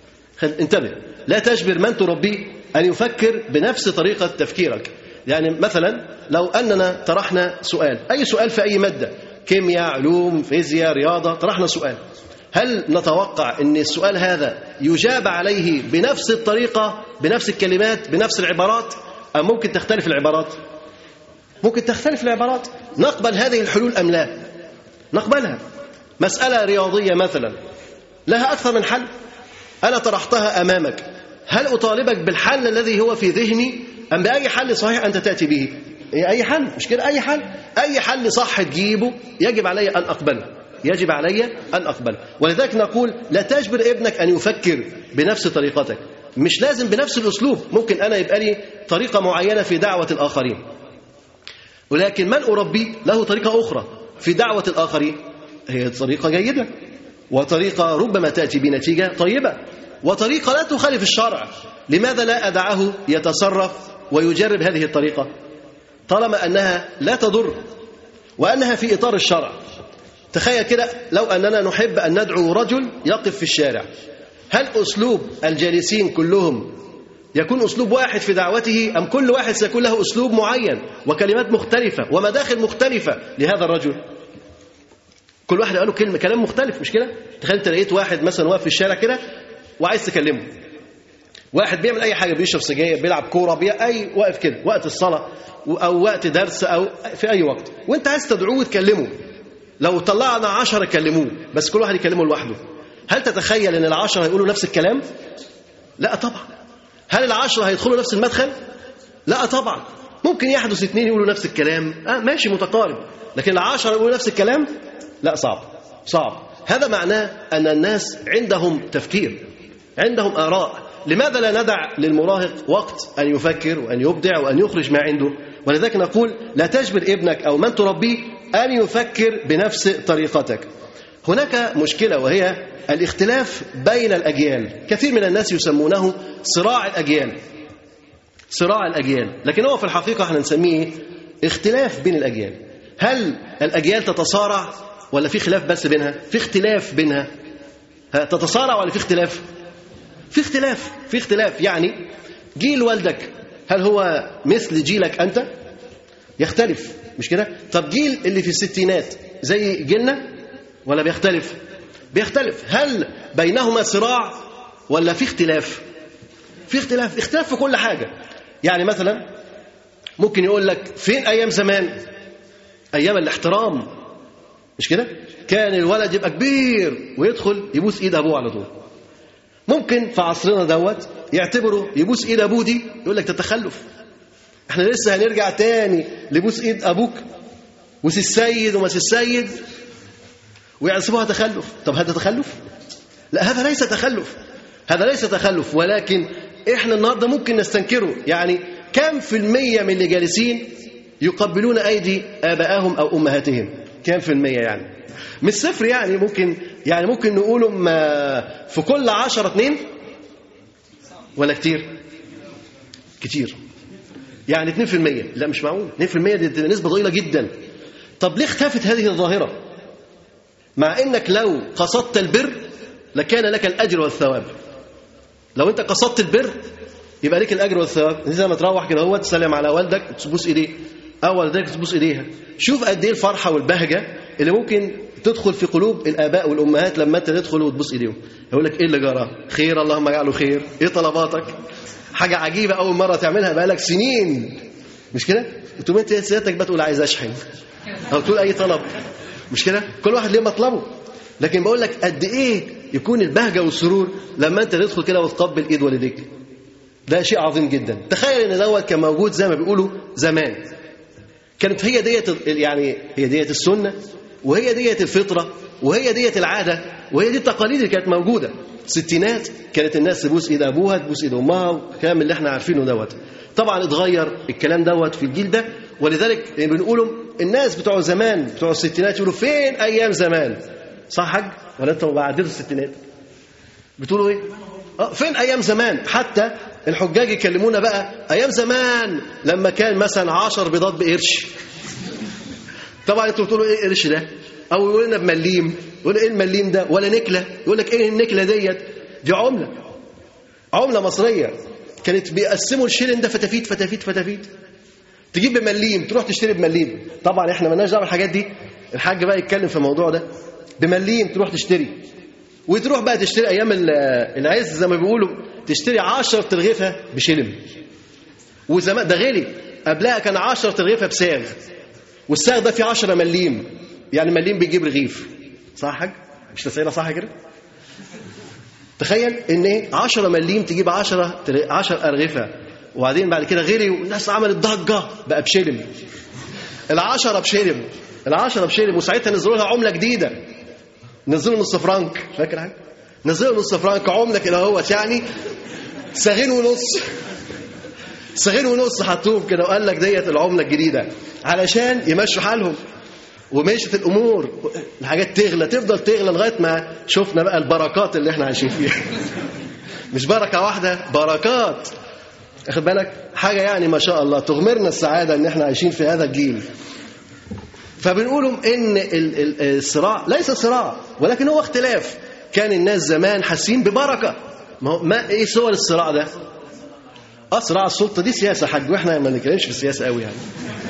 انتبه لا تجبر من تربيه أن يفكر بنفس طريقة تفكيرك يعني مثلا لو أننا طرحنا سؤال أي سؤال في أي مادة كيمياء علوم فيزياء رياضة طرحنا سؤال هل نتوقع أن السؤال هذا يجاب عليه بنفس الطريقة بنفس الكلمات بنفس العبارات أم ممكن تختلف العبارات ممكن تختلف العبارات نقبل هذه الحلول أم لا نقبلها مسألة رياضية مثلا لها أكثر من حل أنا طرحتها أمامك هل أطالبك بالحل الذي هو في ذهني أم بأي حل صحيح أنت تأتي به أي حل مش كده أي حل أي حل صح تجيبه يجب علي أن أقبله يجب علي أن أقبله ولذلك نقول لا تجبر ابنك أن يفكر بنفس طريقتك مش لازم بنفس الأسلوب ممكن أنا يبقى لي طريقة معينة في دعوة الآخرين ولكن من أربيه له طريقة أخرى في دعوة الآخرين هي طريقة جيدة وطريقة ربما تأتي بنتيجة طيبة وطريقة لا تخالف الشرع لماذا لا أدعه يتصرف ويجرب هذه الطريقة طالما أنها لا تضر وأنها في إطار الشرع تخيل كده لو أننا نحب أن ندعو رجل يقف في الشارع هل أسلوب الجالسين كلهم يكون أسلوب واحد في دعوته أم كل واحد سيكون له أسلوب معين وكلمات مختلفة ومداخل مختلفة لهذا الرجل كل واحد قال له كلمة كلام مختلف مش كده تخيل انت لقيت واحد مثلا واقف في الشارع كده وعايز تكلمه واحد بيعمل اي حاجه بيشرب سجاير بيلعب كوره بي... اي واقف كده وقت الصلاه او وقت درس او في اي وقت وانت عايز تدعوه وتكلمه لو طلعنا عشرة كلموه بس كل واحد يكلمه لوحده هل تتخيل ان العشرة هيقولوا نفس الكلام لا طبعا هل العشرة هيدخلوا نفس المدخل لا طبعا ممكن يحدث اثنين يقولوا نفس الكلام آه ماشي متقارب لكن العشرة يقولوا نفس الكلام لا صعب صعب هذا معناه أن الناس عندهم تفكير عندهم آراء لماذا لا ندع للمراهق وقت أن يفكر وأن يبدع وأن يخرج ما عنده ولذلك نقول لا تجبر ابنك أو من تربيه أن يفكر بنفس طريقتك هناك مشكلة وهي الاختلاف بين الأجيال كثير من الناس يسمونه صراع الأجيال صراع الأجيال لكن هو في الحقيقة احنا نسميه اختلاف بين الأجيال هل الأجيال تتصارع ولا في خلاف بس بينها في اختلاف بينها تتصارع ولا في اختلاف في اختلاف في اختلاف يعني جيل والدك هل هو مثل جيلك أنت يختلف مش كده طب جيل اللي في الستينات زي جيلنا ولا بيختلف بيختلف هل بينهما صراع ولا في اختلاف في اختلاف اختلاف في كل حاجة يعني مثلا ممكن يقول لك فين أيام زمان أيام الاحترام مش كده كان الولد يبقى كبير ويدخل يبوس ايد ابوه على طول ممكن في عصرنا دوت يعتبروا يبوس ايد ابوه دي يقول لك تتخلف احنا لسه هنرجع تاني لبوس ايد ابوك بوس السيد ومس السيد ويحسبوها تخلف طب هذا تخلف لا هذا ليس تخلف هذا ليس تخلف ولكن احنا النهارده ممكن نستنكره يعني كم في المية من اللي جالسين يقبلون ايدي ابائهم او امهاتهم كام في المية يعني مش صفر يعني ممكن يعني ممكن نقوله في كل عشرة اتنين ولا كتير كتير يعني 2% لا مش معقول 2% دي دي نسبة ضئيلة جدا طب ليه اختفت هذه الظاهرة مع انك لو قصدت البر لكان لك الاجر والثواب لو انت قصدت البر يبقى لك الاجر والثواب زي ما تروح كده هو تسلم على والدك تبوس ايديه او والدتك تبوس ايديها شوف قد ايه الفرحه والبهجه اللي ممكن تدخل في قلوب الاباء والامهات لما انت تدخل وتبوس ايديهم يقول لك ايه اللي جرى خير اللهم اجعله خير ايه طلباتك حاجه عجيبه اول مره تعملها بقالك سنين مش كده تقوم انت سيادتك بقى تقول عايز اشحن او تقول اي طلب مش كده كل واحد ليه مطلبه لكن بقول لك قد ايه يكون البهجه والسرور لما انت تدخل كده وتقبل ايد والديك ده شيء عظيم جدا تخيل ان دوت كان موجود زي ما بيقولوا زمان كانت هي ديت يعني هي ديت السنه وهي ديت الفطره وهي ديت العاده وهي دي التقاليد اللي كانت موجوده الستينات كانت الناس تبوس ايد ابوها تبوس ايد امها والكلام اللي احنا عارفينه دوت طبعا اتغير الكلام دوت في الجيل ده ولذلك بنقولوا الناس بتوع زمان بتوع الستينات يقولوا فين ايام زمان صح حاج ولا انتوا بعدين الستينات بتقولوا ايه اه فين ايام زمان حتى الحجاج يكلمونا بقى ايام زمان لما كان مثلا عشر بيضات بقرش طبعا انتوا بتقولوا ايه قرش ده او يقول لنا بمليم يقول ايه المليم ده ولا نكله يقول لك ايه النكله ديت دي عمله عمله مصريه كانت بيقسموا الشيلن ده فتافيت فتافيت فتافيت تجيب بمليم تروح تشتري بمليم طبعا احنا مالناش دعوه بالحاجات دي الحاج بقى يتكلم في الموضوع ده بمليم تروح تشتري وتروح بقى تشتري ايام ال- العز زي ما بيقولوا تشتري 10 ترغيفه بشلم وزمان ده غالي قبلها كان 10 ترغيفه بساغ والساغ ده فيه 10 مليم يعني مليم بيجيب رغيف صح يا حاج مش تسألها صح كده تخيل ان ايه 10 مليم تجيب 10 10 ارغفه وبعدين بعد كده غيري والناس عملت ضجه بقى بشلم العشرة بشلم العشرة بشلم وساعتها نزلوا لها عمله جديده نزلوا نص فرنك فاكر حاجه نزلوا نص فرنك عمله كده اهوت يعني ساغين ونص ساغين ونص حطوهم كده وقال لك ديت العمله الجديده علشان يمشوا حالهم ومشت الامور الحاجات تغلى تفضل تغلى لغايه ما شفنا بقى البركات اللي احنا عايشين فيها مش بركه واحده بركات اخد بالك حاجه يعني ما شاء الله تغمرنا السعاده ان احنا عايشين في هذا الجيل فبنقولهم ان ال- ال- الصراع ليس صراع ولكن هو اختلاف كان الناس زمان حاسين ببركه ما هو ما ايه صور الصراع ده اه صراع السلطه دي سياسه حاج واحنا ما بنتكلمش في السياسه قوي يعني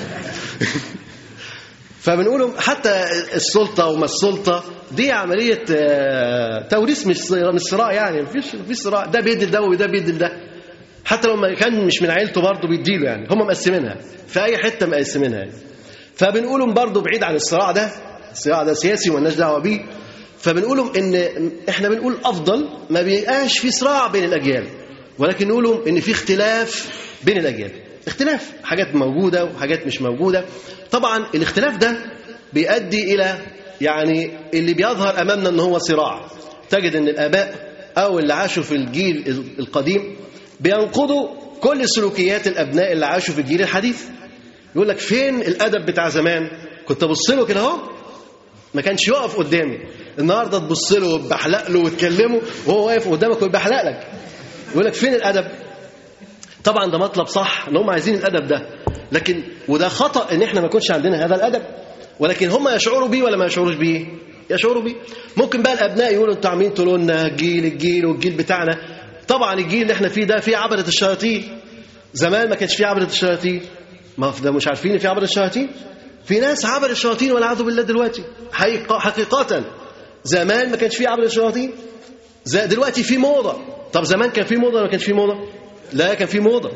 فبنقولهم حتى السلطه وما السلطه دي عمليه آه، توريث مش صراع- مش صراع يعني مفيش مفيش صراع ده بيدي ده وده بيدي ده حتى لو ما كان مش من عيلته برضه بيديله يعني هم مقسمينها في اي حته مقسمينها يعني. فبنقولهم برضه بعيد عن الصراع ده الصراع ده سياسي مالناش دعوه بيه فبنقولهم ان احنا بنقول افضل ما بيبقاش في صراع بين الاجيال ولكن نقولهم ان في اختلاف بين الاجيال اختلاف حاجات موجوده وحاجات مش موجوده طبعا الاختلاف ده بيؤدي الى يعني اللي بيظهر امامنا ان هو صراع تجد ان الاباء او اللي عاشوا في الجيل القديم بينقضوا كل سلوكيات الابناء اللي عاشوا في الجيل الحديث يقول لك فين الادب بتاع زمان كنت ابص له كده اهو ما كانش يقف قدامي النهارده تبص له وتبحلق له وتكلمه وهو واقف قدامك ويبحلق لك يقول لك فين الادب طبعا ده مطلب صح ان هم عايزين الادب ده لكن وده خطا ان احنا ما يكونش عندنا هذا الادب ولكن هم يشعروا بيه ولا ما يشعروش بيه يشعروا بيه ممكن بقى الابناء يقولوا انتوا عاملين تقولوا لنا الجيل الجيل والجيل بتاعنا طبعا الجيل اللي احنا فيه ده فيه عبده الشياطين زمان ما كانش فيه عبده الشياطين ما ده مش عارفين في عبده الشياطين في ناس عبد الشياطين والعياذ بالله دلوقتي حقيقة حقيقة زمان ما كانش فيه عبد الشياطين زي دلوقتي في موضة طب زمان كان في موضة ولا ما كانش في موضة لا كان في موضة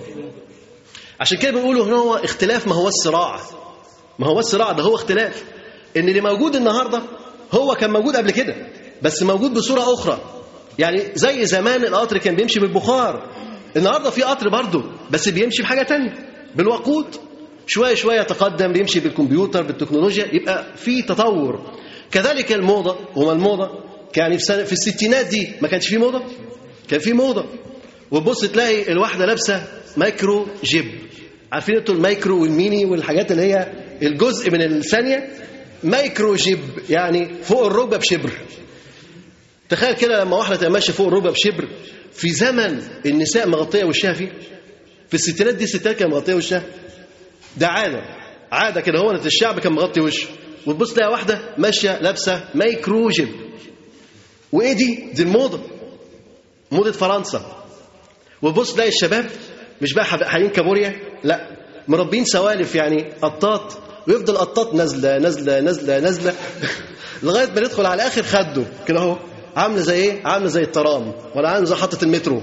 عشان كده بنقولوا ان هو اختلاف ما هو الصراع ما هو الصراع ده هو اختلاف ان اللي موجود النهارده هو كان موجود قبل كده بس موجود بصورة أخرى يعني زي زمان القطر كان بيمشي بالبخار النهارده في قطر برضه بس بيمشي بحاجة تانية بالوقود شوية شوية تقدم بيمشي بالكمبيوتر بالتكنولوجيا يبقى في تطور كذلك الموضة وما الموضة يعني في, سنة في الستينات دي ما كانش في موضة كان في موضة وتبص تلاقي الواحدة لابسة مايكرو جيب عارفين انتوا المايكرو والميني والحاجات اللي هي الجزء من الثانية مايكرو جيب يعني فوق الركبة بشبر تخيل كده لما واحدة تبقى ماشية فوق الركبة بشبر في زمن النساء مغطية وشها فيه في الستينات دي الستات كانت مغطيه وشها ده عاده عاده كده هو إن الشعب كان مغطي وشه وتبص تلاقي واحده ماشيه لابسه مايكروجيب وايه دي دي الموضه موضه فرنسا وتبص تلاقي الشباب مش بقى حالين كابوريا لا مربين سوالف يعني قطاط ويفضل قطاط نازله نازله نازله نازله لغايه ما ندخل على اخر خده كده اهو عامله زي ايه عامله زي الترام ولا عامله زي حطه المترو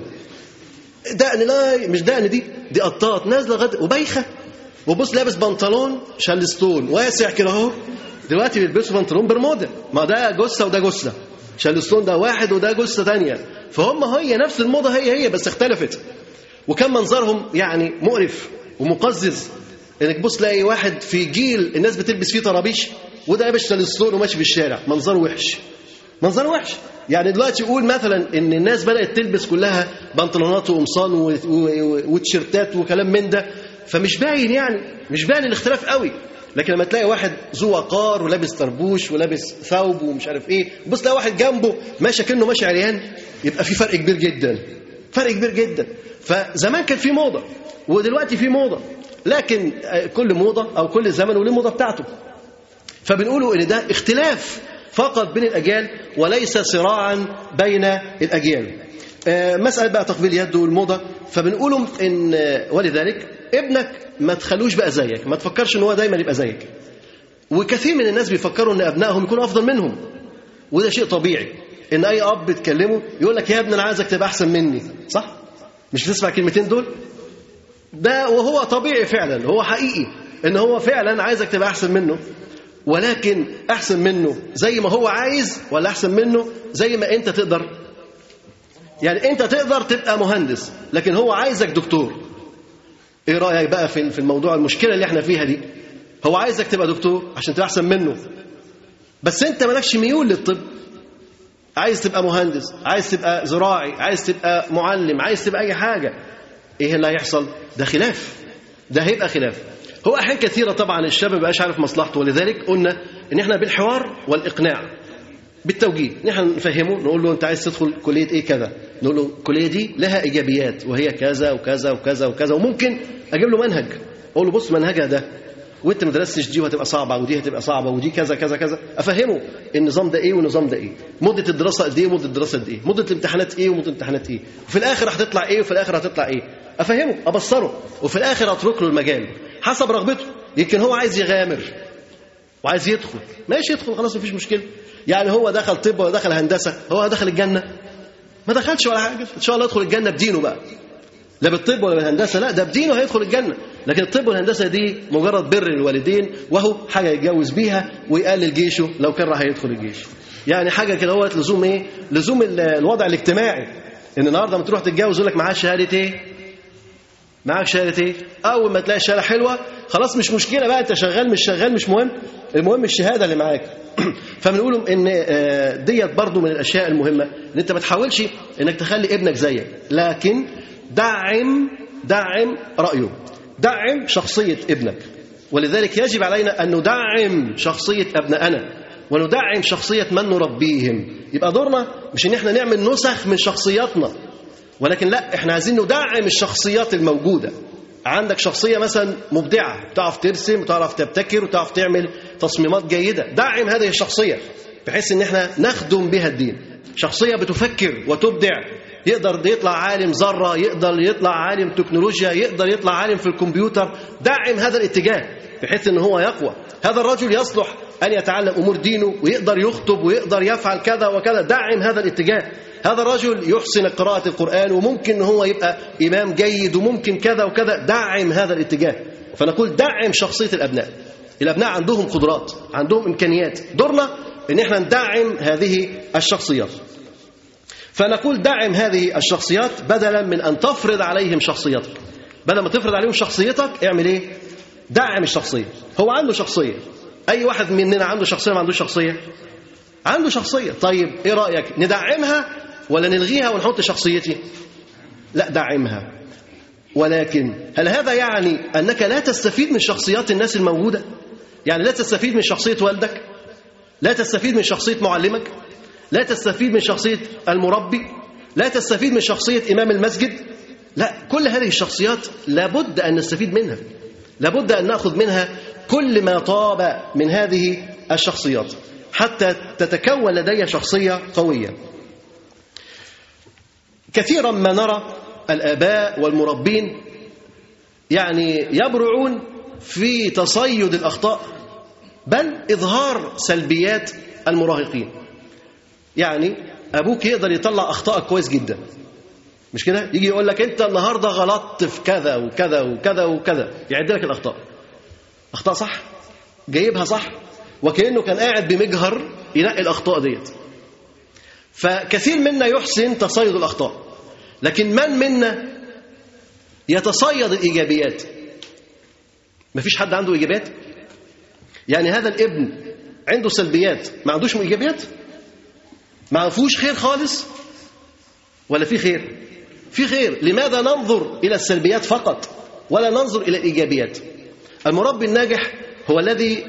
دقن لا مش دقن دي دي قطاط نازله لغايه وبايخه وبص لابس بنطلون شالستون واسع كده اهو دلوقتي بيلبسوا بنطلون برمودا ما ده جثه وده جثه شالستون ده واحد وده جثه ثانيه فهم هي نفس الموضه هي هي بس اختلفت وكان منظرهم يعني مقرف ومقزز انك بص تلاقي واحد في جيل الناس بتلبس فيه طرابيش وده لابس شالستون وماشي في الشارع منظره وحش منظره وحش يعني دلوقتي يقول مثلا ان الناس بدات تلبس كلها بنطلونات وقمصان و- و- وتيشيرتات وكلام من ده فمش باين يعني مش باين الاختلاف قوي لكن لما تلاقي واحد ذو وقار ولابس طربوش ولابس ثوب ومش عارف ايه بص تلاقي واحد جنبه ماشي كأنه ماشي عريان يبقى في فرق كبير جدا فرق كبير جدا فزمان كان في موضه ودلوقتي في موضه لكن آه، كل موضه او كل زمن وليه موضه بتاعته فبنقولوا ان ده اختلاف فقط بين الاجيال وليس صراعا بين الاجيال آه، مساله بقى تقبيل يد والموضه فبنقولوا ان آه، ولذلك ابنك ما تخلوش بقى زيك ما تفكرش ان هو دايما يبقى زيك وكثير من الناس بيفكروا ان ابنائهم يكونوا افضل منهم وده شيء طبيعي ان اي اب تكلمه يقول لك يا ابني انا عايزك تبقى احسن مني صح مش تسمع الكلمتين دول ده وهو طبيعي فعلا هو حقيقي ان هو فعلا عايزك تبقى احسن منه ولكن احسن منه زي ما هو عايز ولا احسن منه زي ما انت تقدر يعني انت تقدر تبقى مهندس لكن هو عايزك دكتور ايه رايك بقى في في الموضوع المشكله اللي احنا فيها دي هو عايزك تبقى دكتور عشان تبقى احسن منه بس انت مالكش ميول للطب عايز تبقى مهندس عايز تبقى زراعي عايز تبقى معلم عايز تبقى اي حاجه ايه اللي هيحصل ده خلاف ده هيبقى خلاف هو احيان كثيره طبعا الشاب ما بقاش عارف مصلحته ولذلك قلنا ان احنا بالحوار والاقناع بالتوجيه نحن نفهمه نقول له انت عايز تدخل كليه ايه كذا نقول له الكليه دي لها ايجابيات وهي كذا وكذا وكذا وكذا وممكن اجيب له منهج اقول له بص منهجها ده وانت ما درستش دي وهتبقى صعبه ودي هتبقى صعبه ودي كذا كذا كذا افهمه النظام ده ايه والنظام ده ايه مده الدراسه قد ايه ومده الدراسه قد ايه مده الامتحانات ايه ومده الامتحانات ايه وفي الاخر هتطلع ايه وفي الاخر هتطلع ايه افهمه ابصره وفي الاخر اترك له المجال حسب رغبته يمكن هو عايز يغامر وعايز يدخل ماشي يدخل خلاص مفيش مشكله يعني هو دخل طب ولا دخل هندسه هو دخل الجنه ما دخلش ولا حاجه ان شاء الله يدخل الجنه بدينه بقى لا بالطب ولا بالهندسه لا ده بدينه هيدخل الجنه لكن الطب والهندسه دي مجرد بر الوالدين وهو حاجه يتجوز بيها ويقلل جيشه لو كان راح يدخل الجيش يعني حاجه كده هو لزوم ايه لزوم ال- الوضع الاجتماعي ان النهارده لما تروح تتجوز يقول لك معاه شهاده ايه معاك شهاده ايه اول ما تلاقي الشهاده حلوه خلاص مش مشكله بقى انت شغال مش شغال مش مهم المهم الشهاده اللي معاك فبنقول ان آه، ديت برضو من الاشياء المهمه ان انت ما تحاولش انك تخلي ابنك زيك لكن دعم دعم رايه دعم شخصيه ابنك ولذلك يجب علينا ان ندعم شخصيه ابنائنا وندعم شخصيه من نربيهم يبقى دورنا مش ان احنا نعمل نسخ من شخصياتنا ولكن لا احنا عايزين ندعم الشخصيات الموجوده عندك شخصيه مثلا مبدعه بتعرف ترسم وتعرف تبتكر وتعرف تعمل تصميمات جيده دعم هذه الشخصيه بحيث ان احنا نخدم بها الدين شخصيه بتفكر وتبدع يقدر يطلع عالم ذره يقدر يطلع عالم تكنولوجيا يقدر يطلع عالم في الكمبيوتر دعم هذا الاتجاه بحيث ان هو يقوى هذا الرجل يصلح ان يتعلم امور دينه ويقدر يخطب ويقدر يفعل كذا وكذا دعم هذا الاتجاه هذا الرجل يحسن قراءة القرآن وممكن ان هو يبقى إمام جيد وممكن كذا وكذا دعم هذا الاتجاه فنقول دعم شخصية الأبناء الأبناء عندهم قدرات عندهم إمكانيات دورنا ان احنا ندعم هذه الشخصيات فنقول دعم هذه الشخصيات بدلا من أن تفرض عليهم شخصيتك بدل ما تفرض عليهم شخصيتك اعمل ايه دعم الشخصية هو عنده شخصية أي واحد مننا عنده شخصية ما عندوش شخصية عنده شخصية طيب ايه رأيك ندعمها ولا نلغيها ونحط شخصيتي لا دعمها ولكن هل هذا يعني أنك لا تستفيد من شخصيات الناس الموجودة يعني لا تستفيد من شخصية والدك لا تستفيد من شخصية معلمك لا تستفيد من شخصية المربي لا تستفيد من شخصية إمام المسجد لا كل هذه الشخصيات لابد أن نستفيد منها لابد أن نأخذ منها كل ما طاب من هذه الشخصيات حتى تتكون لدي شخصية قوية كثيرا ما نرى الآباء والمربين يعني يبرعون في تصيد الأخطاء بل إظهار سلبيات المراهقين يعني أبوك يقدر يطلع أخطائك كويس جدا مش كده يجي يقول لك أنت النهاردة غلطت في كذا وكذا وكذا وكذا يعد لك الأخطاء أخطاء صح جايبها صح وكأنه كان قاعد بمجهر ينقي الأخطاء ديت فكثير منا يحسن تصيد الأخطاء لكن من منا يتصيد الإيجابيات مفيش حد عنده إيجابيات يعني هذا الابن عنده سلبيات ما عندوش إيجابيات ما فيهوش خير خالص ولا في خير في خير لماذا ننظر إلى السلبيات فقط ولا ننظر إلى الإيجابيات المربي الناجح هو الذي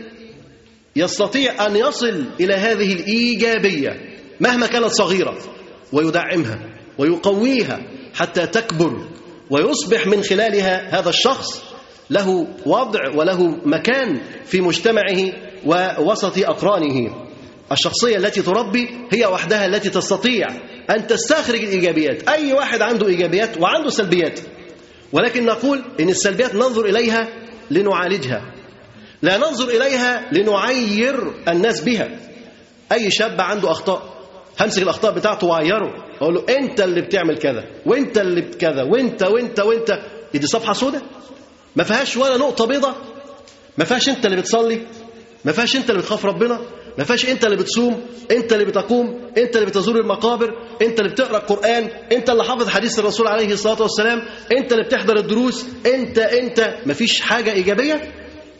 يستطيع أن يصل إلى هذه الإيجابية مهما كانت صغيرة ويدعمها ويقويها حتى تكبر ويصبح من خلالها هذا الشخص له وضع وله مكان في مجتمعه ووسط أقرانه الشخصية التي تربي هي وحدها التي تستطيع أن تستخرج الإيجابيات أي واحد عنده إيجابيات وعنده سلبيات ولكن نقول إن السلبيات ننظر إليها لنعالجها لا ننظر إليها لنعير الناس بها أي شاب عنده أخطاء همسك الأخطاء بتاعته وأعيره أقول له أنت اللي بتعمل كذا وأنت اللي كذا وأنت وأنت وأنت دي صفحة سوداء ما فيهاش ولا نقطة بيضة ما فيهاش أنت اللي بتصلي ما فيهاش أنت اللي بتخاف ربنا ما فيهاش أنت اللي بتصوم أنت اللي بتقوم أنت اللي بتزور المقابر أنت اللي بتقرأ القرآن أنت اللي حافظ حديث الرسول عليه الصلاة والسلام أنت اللي بتحضر الدروس أنت أنت ما فيش حاجة إيجابية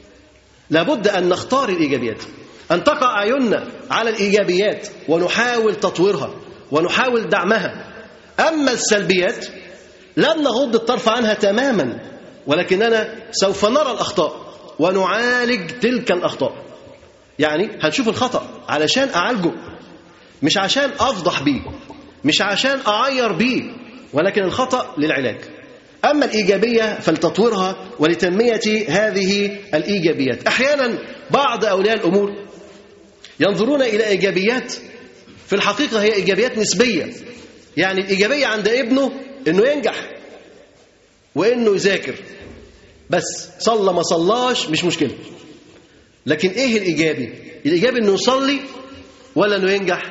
لابد أن نختار الإيجابيات أن تقع أعيننا على الإيجابيات ونحاول تطويرها ونحاول دعمها أما السلبيات لن نغض الطرف عنها تماما ولكننا سوف نرى الأخطاء ونعالج تلك الأخطاء يعني هنشوف الخطأ علشان أعالجه مش عشان أفضح بيه مش عشان أعير بيه ولكن الخطأ للعلاج أما الإيجابية فلتطويرها ولتنمية هذه الإيجابيات أحيانا بعض أولياء الأمور ينظرون إلى إيجابيات في الحقيقة هي إيجابيات نسبية يعني الإيجابية عند ابنه إنه ينجح وإنه يذاكر بس صلى ما صلاش مش مشكلة لكن إيه الإيجابي الإيجابي إنه يصلي ولا إنه ينجح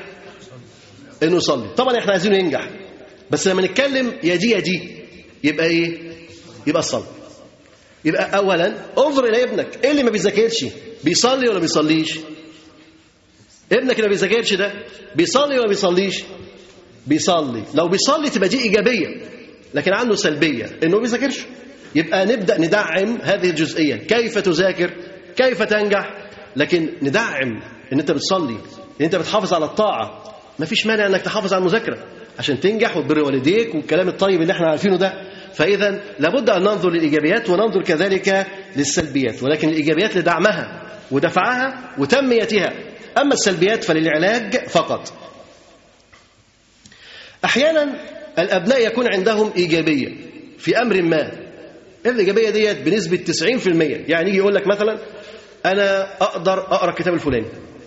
إنه يصلي طبعا إحنا عايزينه ينجح بس لما نتكلم يا دي يا دي يبقى إيه يبقى الصلاة يبقى أولا انظر إلى ابنك إيه اللي ما بيذاكرش بيصلي ولا بيصليش ابنك اللي ما بيذاكرش ده بيصلي ولا بيصليش بيصلي لو بيصلي تبقى دي ايجابيه لكن عنده سلبيه انه ما بيذاكرش يبقى نبدا ندعم هذه الجزئيه كيف تذاكر كيف تنجح لكن ندعم ان انت بتصلي ان انت بتحافظ على الطاعه ما فيش مانع انك تحافظ على المذاكره عشان تنجح وتبر والديك والكلام الطيب اللي احنا عارفينه ده فاذا لابد ان ننظر للايجابيات وننظر كذلك للسلبيات ولكن الايجابيات لدعمها ودفعها وتنميتها أما السلبيات فللعلاج فقط أحيانا الأبناء يكون عندهم إيجابية في أمر ما الإيجابية ديت بنسبة 90% يعني يجي يقول لك مثلا أنا أقدر أقرأ الكتاب الفلاني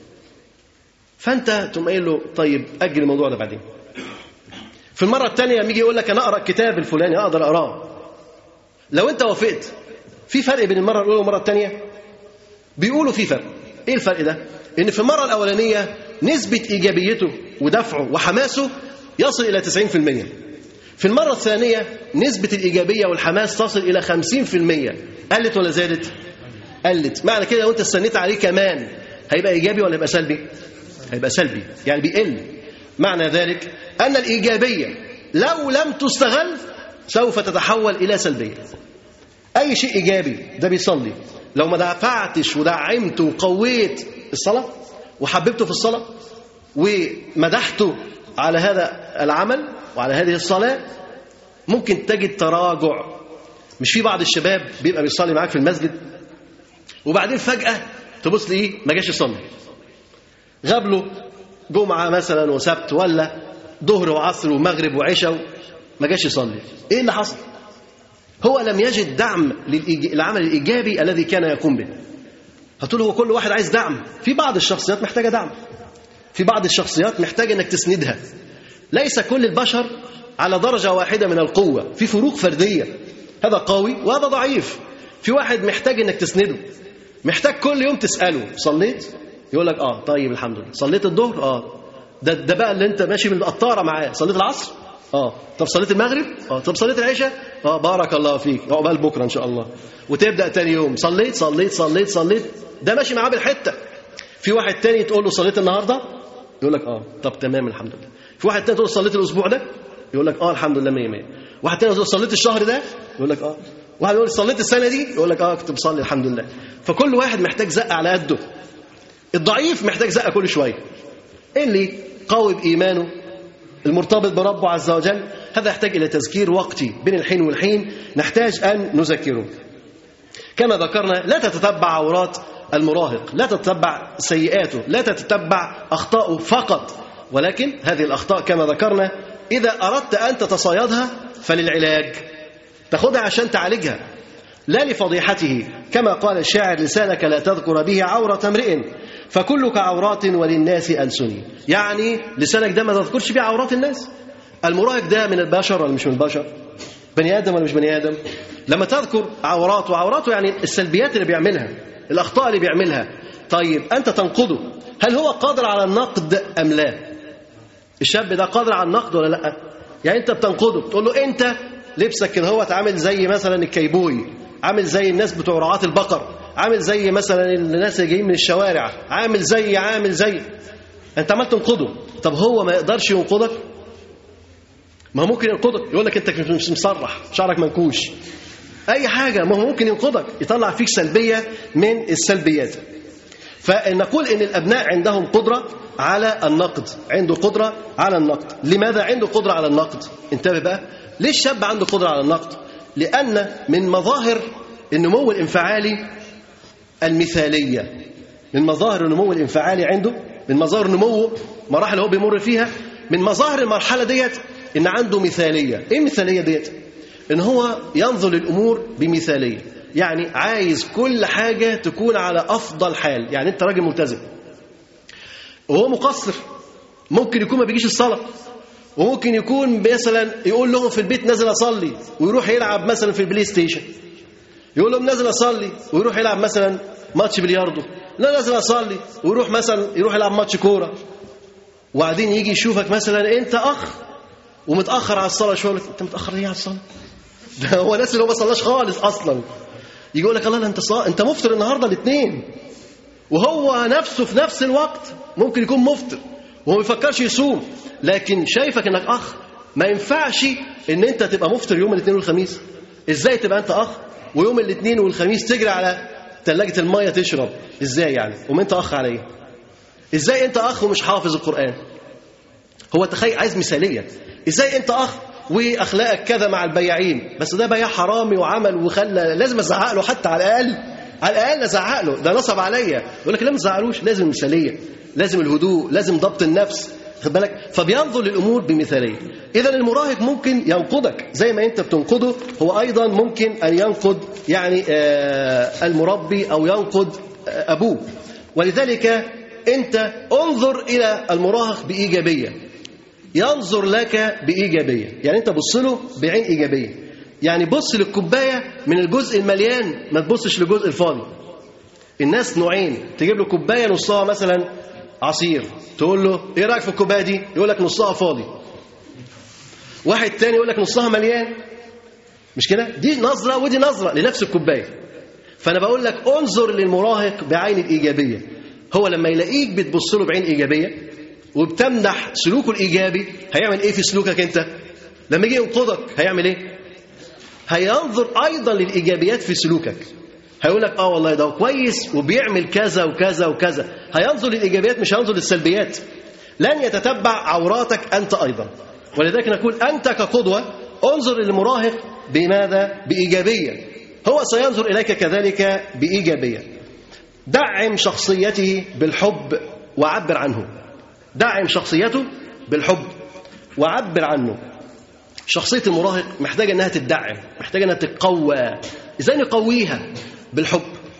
فأنت تقوم قايل له طيب أجل الموضوع ده بعدين في المرة الثانية لما يجي يقول لك أنا أقرأ الكتاب الفلاني أقدر أقراه لو أنت وافقت في فرق بين المرة الأولى والمرة الثانية بيقولوا في فرق إيه الفرق ده؟ إن في المرة الأولانية نسبة إيجابيته ودفعه وحماسه يصل إلى 90% في المرة الثانية نسبة الإيجابية والحماس تصل إلى 50% قلت ولا زادت؟ قلت معنى كده لو أنت استنيت عليه كمان هيبقى إيجابي ولا يبقى سلبي؟ هيبقى سلبي يعني بيقل معنى ذلك أن الإيجابية لو لم تستغل سوف تتحول إلى سلبية أي شيء إيجابي ده بيصلي لو ما دفعتش ودعمت وقويت الصلاة وحببته في الصلاة ومدحته على هذا العمل وعلى هذه الصلاة ممكن تجد تراجع مش في بعض الشباب بيبقى بيصلي معاك في المسجد وبعدين فجأة تبص ليه ما جاش يصلي غاب له جمعة مثلا وسبت ولا ظهر وعصر ومغرب وعشاء ما جاش يصلي ايه اللي حصل هو لم يجد دعم للعمل الإيجابي الذي كان يقوم به هتقول هو كل واحد عايز دعم في بعض الشخصيات محتاجة دعم في بعض الشخصيات محتاجة انك تسندها ليس كل البشر على درجة واحدة من القوة في فروق فردية هذا قوي وهذا ضعيف في واحد محتاج انك تسنده محتاج كل يوم تسأله صليت يقول لك اه طيب الحمد لله صليت الظهر اه ده ده بقى اللي انت ماشي بالقطاره معاه صليت العصر اه طب صليت المغرب اه طب صليت العشاء اه بارك الله فيك عقبال بكره ان شاء الله وتبدا تاني يوم صليت صليت صليت صليت ده ماشي معاه بالحته في واحد تاني تقول له صليت النهارده يقول لك اه طب تمام الحمد لله في واحد تاني تقول له صليت الاسبوع ده يقول لك اه الحمد لله 100 100 واحد تاني يقول صليت الشهر ده يقول لك اه واحد يقول صليت السنه دي يقول لك اه كنت بصلي الحمد لله فكل واحد محتاج زقه على قده الضعيف محتاج زقه كل شويه اللي قوي بايمانه المرتبط بربه عز وجل هذا يحتاج الى تذكير وقتي بين الحين والحين نحتاج ان نذكره كما ذكرنا لا تتتبع عورات المراهق لا تتبع سيئاته لا تتبع اخطائه فقط ولكن هذه الاخطاء كما ذكرنا اذا اردت ان تتصيدها فللعلاج تاخذها عشان تعالجها لا لفضيحته كما قال الشاعر لسانك لا تذكر به عورة امرئ فكلك عورات وللناس ألسني يعني لسانك ده ما تذكرش به عورات الناس المراهق ده من البشر ولا مش من البشر بني آدم ولا مش بني آدم لما تذكر عوراته وعوراته يعني السلبيات اللي بيعملها الأخطاء اللي بيعملها طيب أنت تنقده هل هو قادر على النقد أم لا الشاب ده قادر على النقد ولا لا يعني أنت بتنقده تقول له أنت لبسك كده هو عامل زي مثلا الكيبوي عامل زي الناس بتوع رعاة البقر عامل زي مثلا الناس اللي جايين من الشوارع عامل زي عامل زي انت عمال تنقده طب هو ما يقدرش ينقدك ما هو ممكن ينقدك يقول لك انت مش مصرح شعرك منكوش اي حاجه ما هو ممكن ينقدك يطلع فيك سلبيه من السلبيات فنقول ان الابناء عندهم قدره على النقد عنده قدره على النقد لماذا عنده قدره على النقد انتبه بقى ليه الشاب عنده قدره على النقد لان من مظاهر النمو الانفعالي المثاليه من مظاهر النمو الانفعالي عنده من مظاهر نموه مراحل اللي هو بيمر فيها من مظاهر المرحله ديت ان عنده مثاليه ايه المثاليه ديت ان هو ينظر للامور بمثاليه يعني عايز كل حاجه تكون على افضل حال يعني انت راجل ملتزم وهو مقصر ممكن يكون ما بيجيش الصلاه وممكن يكون مثلا يقول لهم في البيت نازل اصلي ويروح يلعب مثلا في البلاي ستيشن يقول لهم نازل اصلي ويروح يلعب مثلا ماتش بلياردو لا نازل اصلي ويروح مثلا يروح يلعب ماتش كوره وبعدين يجي يشوفك مثلا انت اخ ومتاخر على الصلاه شويه انت متاخر ليه على الصلاه ده هو ناس اللي هو ما صلاش خالص اصلا يجي يقول لك الله لا انت صا... انت مفطر النهارده الاثنين وهو نفسه في نفس الوقت ممكن يكون مفطر وهو ما بيفكرش يصوم لكن شايفك انك اخ ما ينفعش ان انت تبقى مفطر يوم الاثنين والخميس ازاي تبقى انت اخ ويوم الاثنين والخميس تجري على ثلاجه الميه تشرب ازاي يعني وما انت اخ عليا ازاي انت اخ ومش حافظ القران هو تخيل عايز مثاليه ازاي انت اخ واخلاقك كذا مع البياعين بس ده بياع حرامي وعمل وخلى لازم ازعق له حتى على الاقل على الاقل ازعق له ده نصب عليا يقول لك لا ما تزعقلوش لازم المثاليه لازم الهدوء لازم ضبط النفس خد بالك فبينظر للامور بمثاليه اذا المراهق ممكن ينقدك زي ما انت بتنقده هو ايضا ممكن ان ينقد يعني آه المربي او ينقد آه ابوه ولذلك انت انظر الى المراهق بايجابيه ينظر لك بايجابيه يعني انت بص له بعين ايجابيه يعني بص للكوبايه من الجزء المليان ما تبصش للجزء الفاضي الناس نوعين تجيب له كوبايه نصها مثلا عصير تقول له ايه رايك في الكوبايه دي يقول لك نصها فاضي واحد تاني يقول لك نصها مليان مش كده دي نظره ودي نظره لنفس الكوبايه فانا بقول لك انظر للمراهق بعين الايجابيه هو لما يلاقيك بتبص له بعين ايجابيه وبتمنح سلوكه الايجابي هيعمل ايه في سلوكك انت لما يجي ينقضك هيعمل ايه هينظر ايضا للايجابيات في سلوكك هيقول لك اه والله ده كويس وبيعمل كذا وكذا وكذا هينظر للايجابيات مش هينظر للسلبيات لن يتتبع عوراتك انت ايضا ولذلك نقول انت كقدوه انظر للمراهق بماذا بايجابيه هو سينظر اليك كذلك بايجابيه دعم شخصيته بالحب وعبر عنه دعم شخصيته بالحب وعبر عنه شخصية المراهق محتاجة انها تدعم محتاجة انها تقوى ازاي نقويها بالحب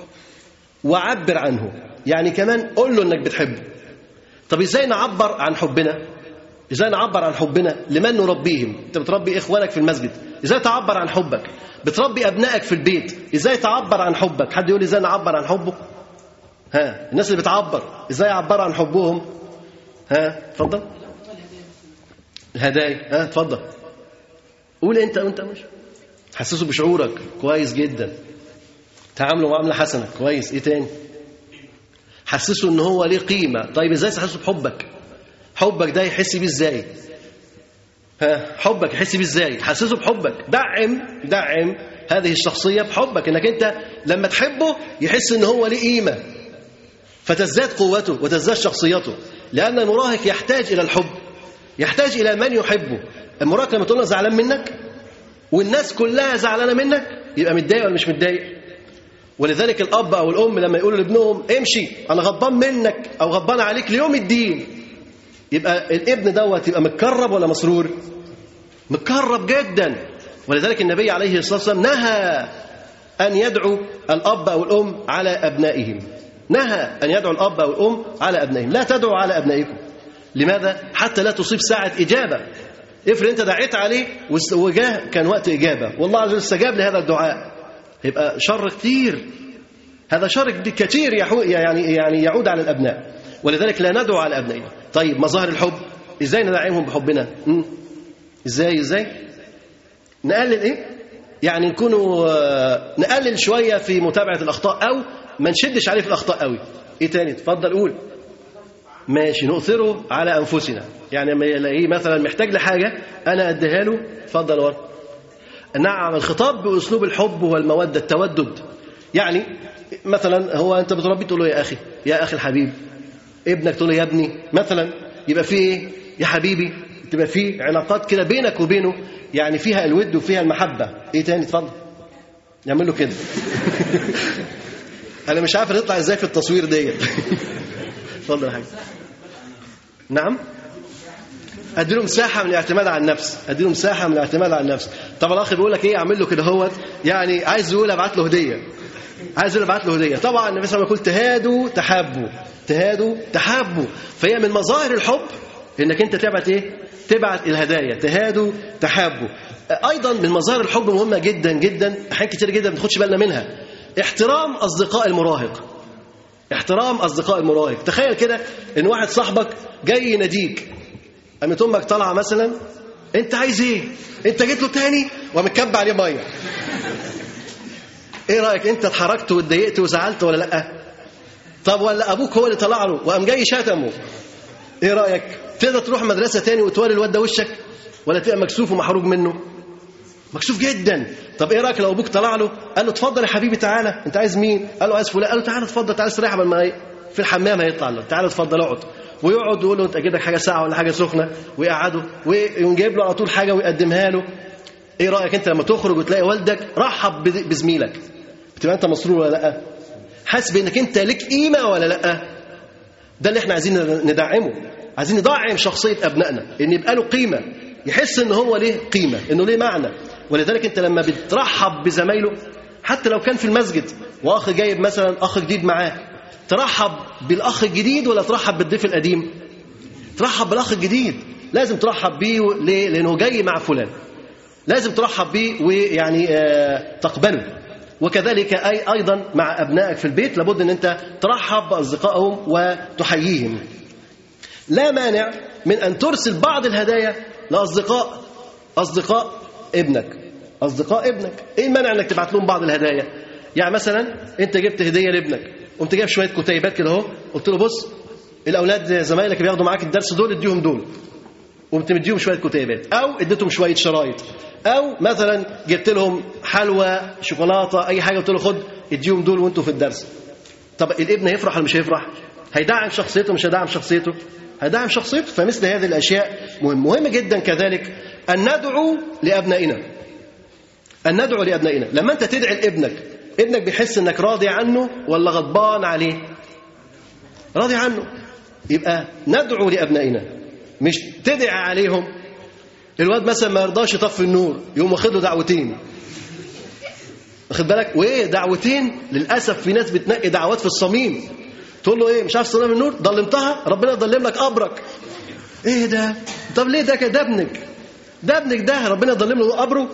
وعبر عنه يعني كمان قول له انك بتحبه طب ازاي نعبر عن حبنا ازاي نعبر عن حبنا لمن نربيهم انت بتربي اخوانك في المسجد ازاي تعبر عن حبك بتربي ابنائك في البيت ازاي تعبر عن حبك حد يقول لي ازاي نعبر عن حبه ها الناس اللي بتعبر ازاي يعبروا عن حبهم ها اتفضل الهدايا ها اتفضل قول انت وانت مش حسسه بشعورك كويس جدا تعامله معامله حسنه كويس ايه تاني حسسه ان هو ليه قيمه طيب ازاي تحسسه بحبك حبك ده يحس بيه ازاي ها حبك يحس بيه ازاي حسسه بحبك دعم دعم هذه الشخصيه بحبك انك انت لما تحبه يحس ان هو ليه قيمه فتزداد قوته وتزداد شخصيته لان المراهق يحتاج الى الحب يحتاج الى من يحبه المراهق لما تقول له زعلان منك والناس كلها زعلانه منك يبقى متضايق ولا مش متضايق ولذلك الاب او الام لما يقولوا لابنهم امشي انا غضبان منك او غضبان عليك ليوم الدين يبقى الابن دوت يبقى متكرب ولا مسرور متكرب جدا ولذلك النبي عليه الصلاه والسلام نهى ان يدعو الاب او الام على ابنائهم نهى ان يدعو الاب او الام على ابنائهم لا تدعوا على ابنائكم لماذا حتى لا تصيب ساعه اجابه افرض انت دعيت عليه وجاه كان وقت اجابه والله عز وجل استجاب لهذا الدعاء يبقى شر كتير هذا شر كتير يعني يعني يعود على الابناء ولذلك لا ندعو على ابنائنا طيب مظاهر الحب ازاي ندعمهم بحبنا مم. ازاي ازاي نقلل ايه يعني نكونوا نقلل شويه في متابعه الاخطاء او ما نشدش عليه في الاخطاء قوي ايه تاني اتفضل قول ماشي نؤثره على انفسنا يعني لما يلاقيه مثلا محتاج لحاجه انا اديها له اتفضل ورا نعم الخطاب باسلوب الحب والموده التودد يعني مثلا هو انت بتربي تقول له يا اخي يا اخي الحبيب ابنك تقول له يا ابني مثلا يبقى في ايه يا حبيبي تبقى في علاقات كده بينك وبينه يعني فيها الود وفيها المحبه ايه تاني اتفضل نعمل له كده انا مش عارف نطلع ازاي في التصوير ديت اتفضل يا حاج نعم اديله مساحه من الاعتماد على النفس اديله مساحه من الاعتماد على النفس طب الاخ بيقول لك ايه اعمل له كده هوت يعني عايز يقول ابعت له هديه عايز يقول ابعت له هديه طبعا النبي صلى الله عليه وسلم يقول تهادوا تحابوا تهادوا تحابوا فهي من مظاهر الحب انك انت تبعت ايه تبعت الهدايا تهادوا تحابوا ايضا من مظاهر الحب مهمه جدا جدا احيان كتير جدا ما بناخدش بالنا منها احترام اصدقاء المراهق احترام اصدقاء المراهق تخيل كده ان واحد صاحبك جاي يناديك قامت امك طالعه مثلا انت عايز ايه انت جيت له تاني ومتكب عليه ميه ايه رايك انت اتحركت واتضايقت وزعلت ولا لا طب ولا ابوك هو اللي طلع له وقام جاي شتمه ايه رايك تقدر تروح مدرسه تاني وتوري الواد ده وشك ولا تبقى مكسوف ومحروج منه مكسوف جدا طب ايه رايك لو ابوك طلع له قال له اتفضل يا حبيبي تعالى انت عايز مين قال له عايز فلان قال له تعالى اتفضل تعالى استريح قبل ما في الحمام هيطلع له تعالى اتفضل اقعد ويقعد يقول له انت اجيب لك حاجه ساعه ولا حاجه سخنه ويقعده ويجيب له على طول حاجه ويقدمها له ايه رايك انت لما تخرج وتلاقي والدك رحب بزميلك بتبقى انت مسرور ولا لا حاسس بانك انت ليك قيمه ولا لا ده اللي احنا عايزين ندعمه عايزين ندعم شخصيه ابنائنا ان يبقى له قيمه يحس ان هو ليه قيمه انه ليه معنى ولذلك انت لما بترحب بزمايله حتى لو كان في المسجد واخ جايب مثلا اخ جديد معاه ترحب بالاخ الجديد ولا ترحب بالضيف القديم ترحب بالاخ الجديد لازم ترحب بيه ليه لانه جاي مع فلان لازم ترحب بيه ويعني آه تقبله وكذلك أي أيضا مع أبنائك في البيت لابد أن أنت ترحب بأصدقائهم وتحييهم لا مانع من أن ترسل بعض الهدايا لأصدقاء أصدقاء ابنك أصدقاء ابنك إيه المانع أنك تبعت لهم بعض الهدايا يعني مثلا أنت جبت هدية لابنك قمت جايب شوية كتيبات كده أهو قلت له بص الأولاد زمايلك اللي بياخدوا معاك الدرس دول اديهم دول قمت مديهم شويه كتيبات او اديتهم شويه شرايط او مثلا جبت لهم حلوى شوكولاته اي حاجه قلت له خد اديهم دول وانتوا في الدرس طب الابن هيفرح ولا مش هيفرح هيدعم شخصيته مش هيدعم شخصيته هيدعم شخصيته فمثل هذه الاشياء مهم مهم جدا كذلك ان ندعو لابنائنا ان ندعو لابنائنا لما انت تدعي لابنك ابنك بيحس انك راضي عنه ولا غضبان عليه راضي عنه يبقى ندعو لابنائنا مش تدعي عليهم الواد مثلا ما يرضاش يطفي النور يقوم واخد له دعوتين واخد بالك وايه دعوتين للاسف في ناس بتنقي دعوات في الصميم تقول له ايه مش عارف تصلي النور ضلمتها ربنا يضلم لك قبرك ايه ده طب ليه ده كده ده ابنك ده ابنك ده ربنا يضلم له قبره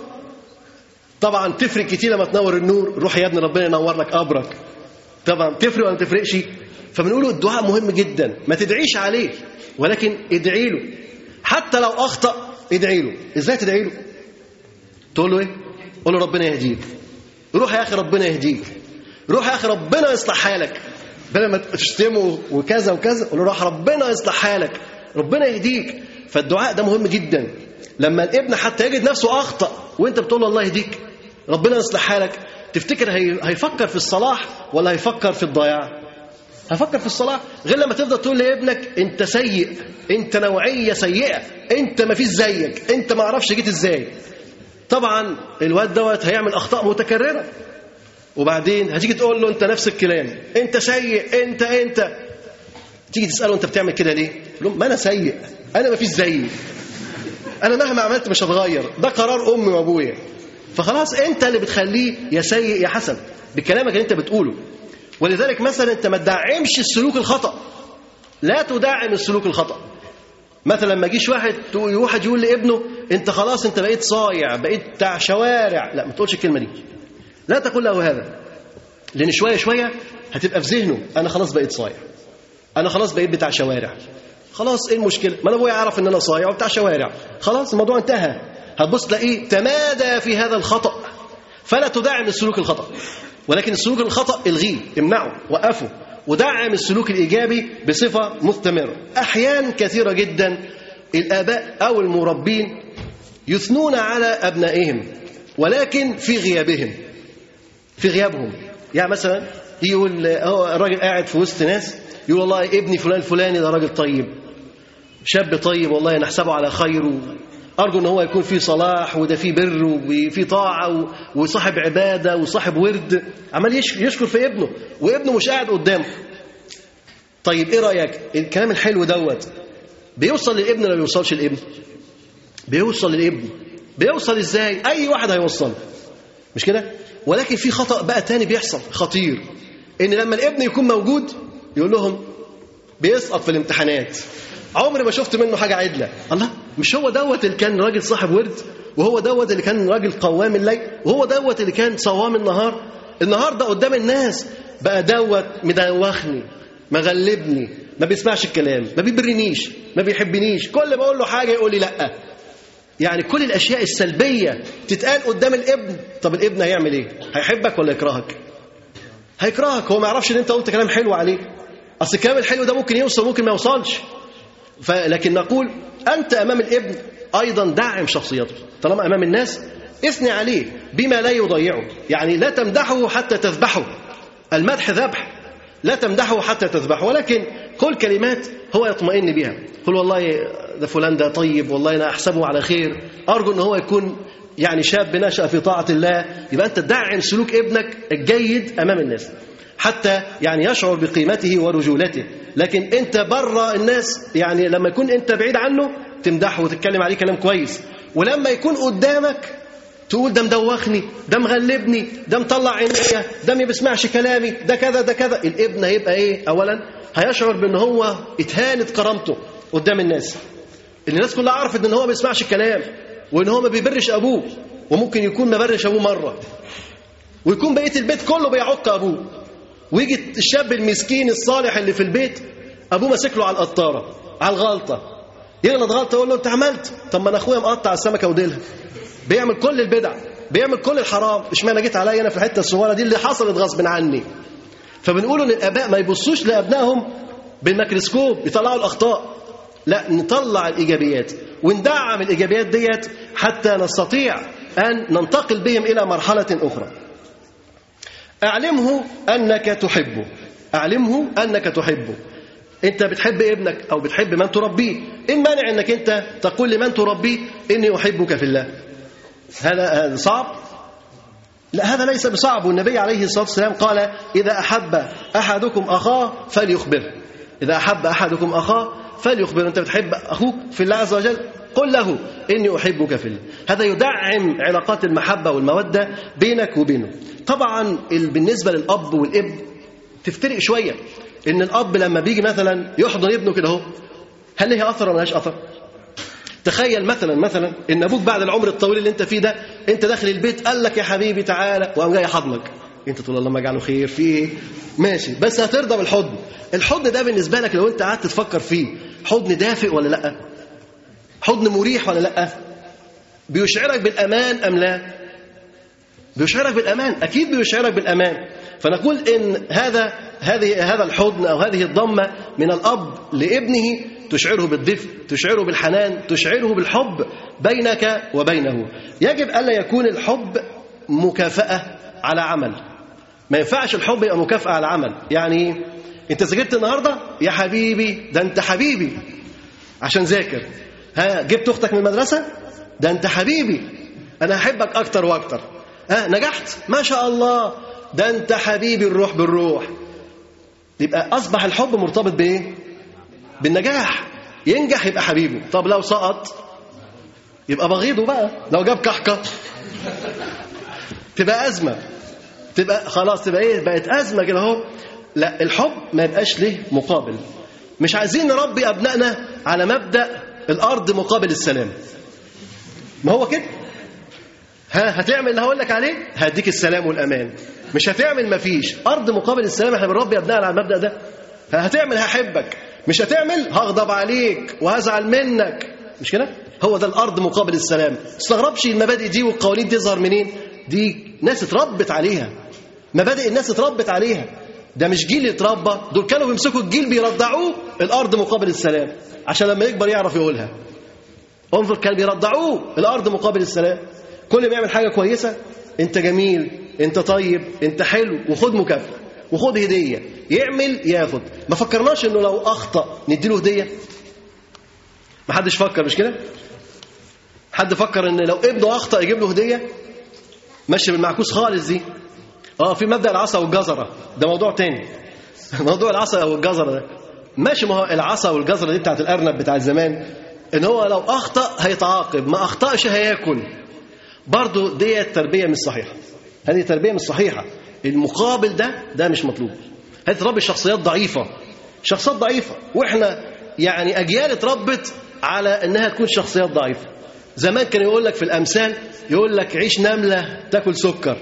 طبعا تفرق كتير لما تنور النور روح يا ابني ربنا ينور لك قبرك طبعا تفرق ولا ما تفرقش فبنقول الدعاء مهم جدا ما تدعيش عليه ولكن ادعي له حتى لو اخطا ادعي له ازاي تدعي له تقول له ايه قول له ربنا يهديك روح يا اخي ربنا يهديك روح يا اخي ربنا يصلح حالك بدل ما تشتمه وكذا وكذا قول له روح ربنا يصلح حالك ربنا يهديك فالدعاء ده مهم جدا لما الابن حتى يجد نفسه اخطا وانت بتقول له الله يهديك ربنا يصلح حالك تفتكر هي... هيفكر في الصلاح ولا هيفكر في الضياع هفكر في الصلاح غير لما تفضل تقول لابنك انت سيء انت نوعيه سيئه انت ما فيش زيك انت ما اعرفش جيت ازاي طبعا الواد دوت هيعمل اخطاء متكرره وبعدين هتيجي تقول له انت نفس الكلام انت سيء انت انت تيجي تساله انت بتعمل كده ليه يقول له ما انا سيء انا ما فيش زيي انا مهما عملت مش هتغير ده قرار امي وابويا فخلاص انت اللي بتخليه يا سيء يا حسن بكلامك اللي انت بتقوله ولذلك مثلا انت ما تدعمش السلوك الخطا لا تدعم السلوك الخطا مثلا لما يجيش واحد واحد يقول لابنه انت خلاص انت بقيت صايع بقيت بتاع شوارع لا ما تقولش الكلمه دي لا تقول له هذا لان شويه شويه هتبقى في ذهنه انا خلاص بقيت صايع انا خلاص بقيت بتاع شوارع خلاص ايه المشكله ما انا ابويا يعرف ان انا صايع وبتاع شوارع خلاص الموضوع انتهى هتبص تلاقيه تمادى في هذا الخطا فلا تدعم السلوك الخطا ولكن السلوك الخطا الغيه امنعه وقفه ودعم السلوك الايجابي بصفه مستمره احيان كثيره جدا الاباء او المربين يثنون على ابنائهم ولكن في غيابهم في غيابهم يعني مثلا يقول هو الراجل قاعد في وسط ناس يقول والله ابني فلان الفلاني ده راجل طيب شاب طيب والله نحسبه على خير أرجو أن هو يكون فيه صلاح وده فيه بر وفيه طاعة وصاحب عبادة وصاحب ورد عمال يشكر في ابنه وابنه مش قاعد قدامه طيب إيه رأيك الكلام الحلو دوت بيوصل للابن ولا بيوصلش للابن بيوصل للابن بيوصل إزاي أي واحد هيوصل مش كده ولكن في خطأ بقى تاني بيحصل خطير إن لما الابن يكون موجود يقول لهم بيسقط في الامتحانات عمري ما شفت منه حاجه عدله الله مش هو دوت اللي كان راجل صاحب ورد وهو دوت اللي كان راجل قوام الليل وهو دوت اللي كان صوام النهار النهارده قدام الناس بقى دوت مدوخني مغلبني ما بيسمعش الكلام ما بيبرنيش ما بيحبنيش كل ما اقول له حاجه يقول لي لا يعني كل الاشياء السلبيه تتقال قدام الابن طب الابن هيعمل ايه هيحبك ولا يكرهك هيكرهك هو ما يعرفش ان انت قلت كلام حلو عليه اصل الكلام الحلو ده ممكن يوصل ممكن ما يوصلش لكن نقول أنت أمام الابن أيضا دعم شخصيته طالما أمام الناس اثني عليه بما لا يضيعه يعني لا تمدحه حتى تذبحه المدح ذبح لا تمدحه حتى تذبحه ولكن كل كلمات هو يطمئن بها قل والله ده فلان ده طيب والله أنا أحسبه على خير أرجو أن هو يكون يعني شاب نشأ في طاعة الله يبقى أنت دعم سلوك ابنك الجيد أمام الناس حتى يعني يشعر بقيمته ورجولته لكن انت بره الناس يعني لما يكون انت بعيد عنه تمدحه وتتكلم عليه كلام كويس ولما يكون قدامك تقول ده مدوخني ده مغلبني ده مطلع عينيا ده ما بيسمعش كلامي ده كذا ده كذا الابن هيبقى ايه اولا هيشعر بان هو اتهانت كرامته قدام الناس ان الناس كلها عرفت ان هو ما بيسمعش كلام وان هو ما بيبرش ابوه وممكن يكون ما برش ابوه مره ويكون بقيه البيت كله بيعق ابوه ويجي الشاب المسكين الصالح اللي في البيت ابوه ماسك له على القطاره على الغلطه يغلط غلطه يقول له انت عملت طب ما انا اخويا مقطع السمكه وديلها بيعمل كل البدع بيعمل كل الحرام اشمعنى جيت عليا انا في الحته الصغيره دي اللي حصلت غصب عني فبنقول ان الاباء ما يبصوش لابنائهم بالميكروسكوب يطلعوا الاخطاء لا نطلع الايجابيات وندعم الايجابيات ديت حتى نستطيع ان ننتقل بهم الى مرحله اخرى اعلمه انك تحبه اعلمه انك تحبه انت بتحب ابنك او بتحب من تربيه ايه المانع انك انت تقول لمن تربيه اني احبك في الله هذا هذا صعب لا هذا ليس بصعب والنبي عليه الصلاه والسلام قال اذا احب احدكم اخاه فليخبره اذا احب احدكم اخاه فليخبره انت بتحب اخوك في الله عز وجل قل له إني أحبك في الله هذا يدعم علاقات المحبة والمودة بينك وبينه طبعا ال- بالنسبة للأب والابن تفترق شوية إن الأب لما بيجي مثلا يحضن ابنه كده اهو هل ليه أثر ولا ملهاش أثر؟ تخيل مثلا مثلا ان ابوك بعد العمر الطويل اللي انت فيه ده انت داخل البيت قال لك يا حبيبي تعالى وقام جاي حضنك انت تقول اللهم اجعله خير في ايه ماشي بس هترضى بالحضن الحضن ده بالنسبه لك لو انت قعدت تفكر فيه حضن دافئ ولا لا حضن مريح ولا لا بيشعرك بالامان ام لا بيشعرك بالامان اكيد بيشعرك بالامان فنقول ان هذا هذه هذا الحضن او هذه الضمه من الاب لابنه تشعره بالدفء تشعره بالحنان تشعره بالحب بينك وبينه يجب الا يكون الحب مكافاه على عمل ما ينفعش الحب يبقى مكافاه على عمل يعني إيه؟ انت ذاكرت النهارده يا حبيبي ده انت حبيبي عشان ذاكر ها جبت اختك من المدرسه ده انت حبيبي انا هحبك اكتر واكتر ها نجحت ما شاء الله ده انت حبيبي الروح بالروح يبقى اصبح الحب مرتبط بايه بالنجاح ينجح يبقى حبيبه طب لو سقط يبقى بغيضه بقى لو جاب كحكه تبقى ازمه تبقى خلاص تبقى ايه بقت ازمه كده اهو لا الحب ما يبقاش له مقابل مش عايزين نربي ابنائنا على مبدا الارض مقابل السلام ما هو كده ها هتعمل اللي هقول لك عليه هديك السلام والامان مش هتعمل مفيش ارض مقابل السلام احنا بنربي ابنائنا على المبدا ده ها هتعمل هحبك مش هتعمل هغضب عليك وهزعل منك مش كده هو ده الارض مقابل السلام استغربش المبادئ دي والقوانين دي تظهر منين دي ناس اتربت عليها مبادئ الناس اتربت عليها ده مش جيل اتربى دول كانوا بيمسكوا الجيل بيرضعوه الارض مقابل السلام عشان لما يكبر يعرف يقولها انظر كانوا بيرضعوه الارض مقابل السلام كل ما يعمل حاجه كويسه انت جميل انت طيب انت حلو وخد مكافاه وخد هديه يعمل ياخد ما فكرناش انه لو اخطا نديله هديه ما حدش فكر مش كده حد فكر ان لو ابنه اخطا يجيب له هديه ماشي بالمعكوس خالص دي اه في مبدا العصا والجزره ده موضوع تاني موضوع العصا والجزره ده ماشي ما هو العصا والجزره دي بتاعت الارنب بتاع زمان ان هو لو اخطا هيتعاقب ما اخطاش هياكل برضو دي تربيه مش صحيحه هذه تربيه مش صحيحه المقابل ده ده مش مطلوب هذه تربي شخصيات ضعيفه شخصيات ضعيفه واحنا يعني اجيال اتربت على انها تكون شخصيات ضعيفه زمان كان يقول لك في الامثال يقول لك عيش نمله تاكل سكر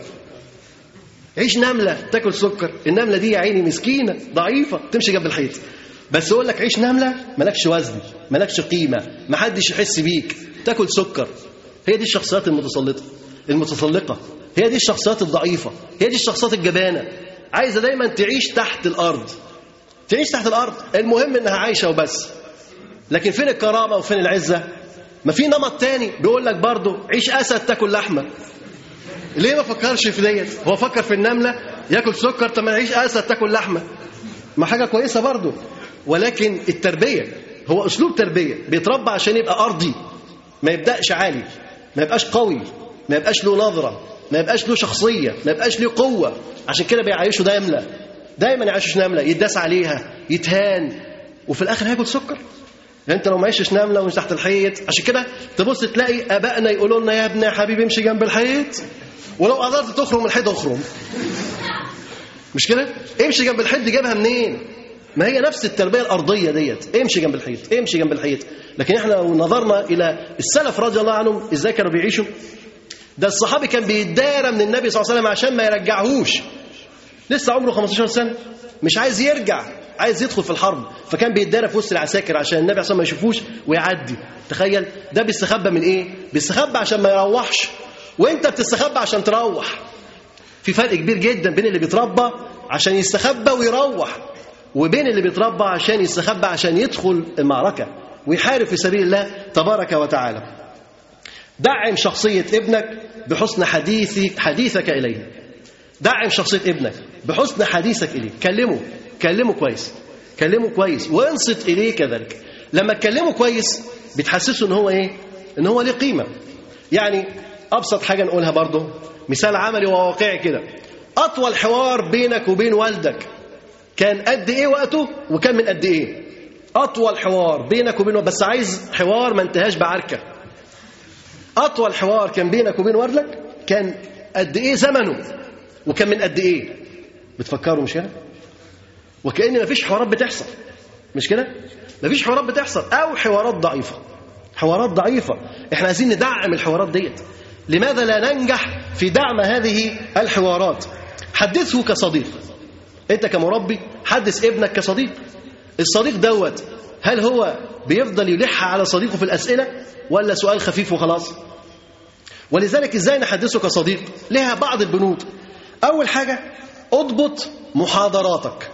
عيش نمله تاكل سكر النمله دي يا عيني مسكينه ضعيفه تمشي جنب الحيط بس يقول لك عيش نمله مالكش وزن مالكش قيمه محدش يحس بيك تاكل سكر هي دي الشخصيات المتسلطه المتسلقه هي دي الشخصيات الضعيفه هي دي الشخصيات الجبانه عايزه دايما تعيش تحت الارض تعيش تحت الارض المهم انها عايشه وبس لكن فين الكرامه وفين العزه ما في نمط تاني بيقول لك برضه عيش اسد تاكل لحمه ليه ما فكرش في ديت هو فكر في النمله ياكل سكر طب ما نعيش اسد تاكل لحمه ما حاجه كويسه برضه ولكن التربيه هو اسلوب تربيه بيتربى عشان يبقى ارضي ما يبداش عالي ما يبقاش قوي ما يبقاش له نظره ما يبقاش له شخصيه ما يبقاش له قوه عشان كده بيعيشوا نمله دايما يعيشوش نمله يداس عليها يتهان وفي الاخر هياكل سكر انت لو ما عشتش نمله ومش تحت الحيط عشان كده تبص تلاقي ابائنا يقولوا لنا يا ابني يا حبيبي امشي جنب الحيط ولو قدرت تخرم الحيط اخرم مش كده امشي جنب الحيط دي جابها منين ما هي نفس التربيه الارضيه ديت امشي جنب الحيط امشي جنب الحيط لكن احنا لو نظرنا الى السلف رضي الله عنهم ازاي كانوا بيعيشوا ده الصحابي كان بيدارى من النبي صلى الله عليه وسلم عشان ما يرجعهوش لسه عمره 15 سنه مش عايز يرجع عايز يدخل في الحرب فكان بيتدارى في وسط العساكر عشان النبي عشان ما يشوفوش ويعدي تخيل ده بيستخبى من ايه بيستخبى عشان ما يروحش وانت بتستخبى عشان تروح في فرق كبير جدا بين اللي بيتربى عشان يستخبى ويروح وبين اللي بيتربى عشان يستخبى عشان يدخل المعركه ويحارب في سبيل الله تبارك وتعالى دعم شخصيه ابنك بحسن حديثك حديثك اليه دعم شخصيه ابنك بحسن حديثك اليه كلمه كلمه كويس كلمه كويس وانصت اليه كذلك لما تكلمه كويس بتحسسه ان هو ايه ان هو ليه قيمه يعني ابسط حاجه نقولها برضه مثال عملي وواقعي كده اطول حوار بينك وبين والدك كان قد ايه وقته وكان من قد ايه اطول حوار بينك وبين بس عايز حوار ما انتهاش بعركه اطول حوار كان بينك وبين وردك كان قد ايه زمنه وكان من قد ايه بتفكروا مش كده وكأن مفيش حوارات بتحصل مش كده مفيش حوارات بتحصل او حوارات ضعيفه حوارات ضعيفه احنا عايزين ندعم الحوارات ديت لماذا لا ننجح في دعم هذه الحوارات حدثه كصديق انت كمربي حدث ابنك كصديق الصديق دوت هل هو بيفضل يلح على صديقه في الاسئله ولا سؤال خفيف وخلاص ولذلك ازاي نحدثه كصديق لها بعض البنود اول حاجه اضبط محاضراتك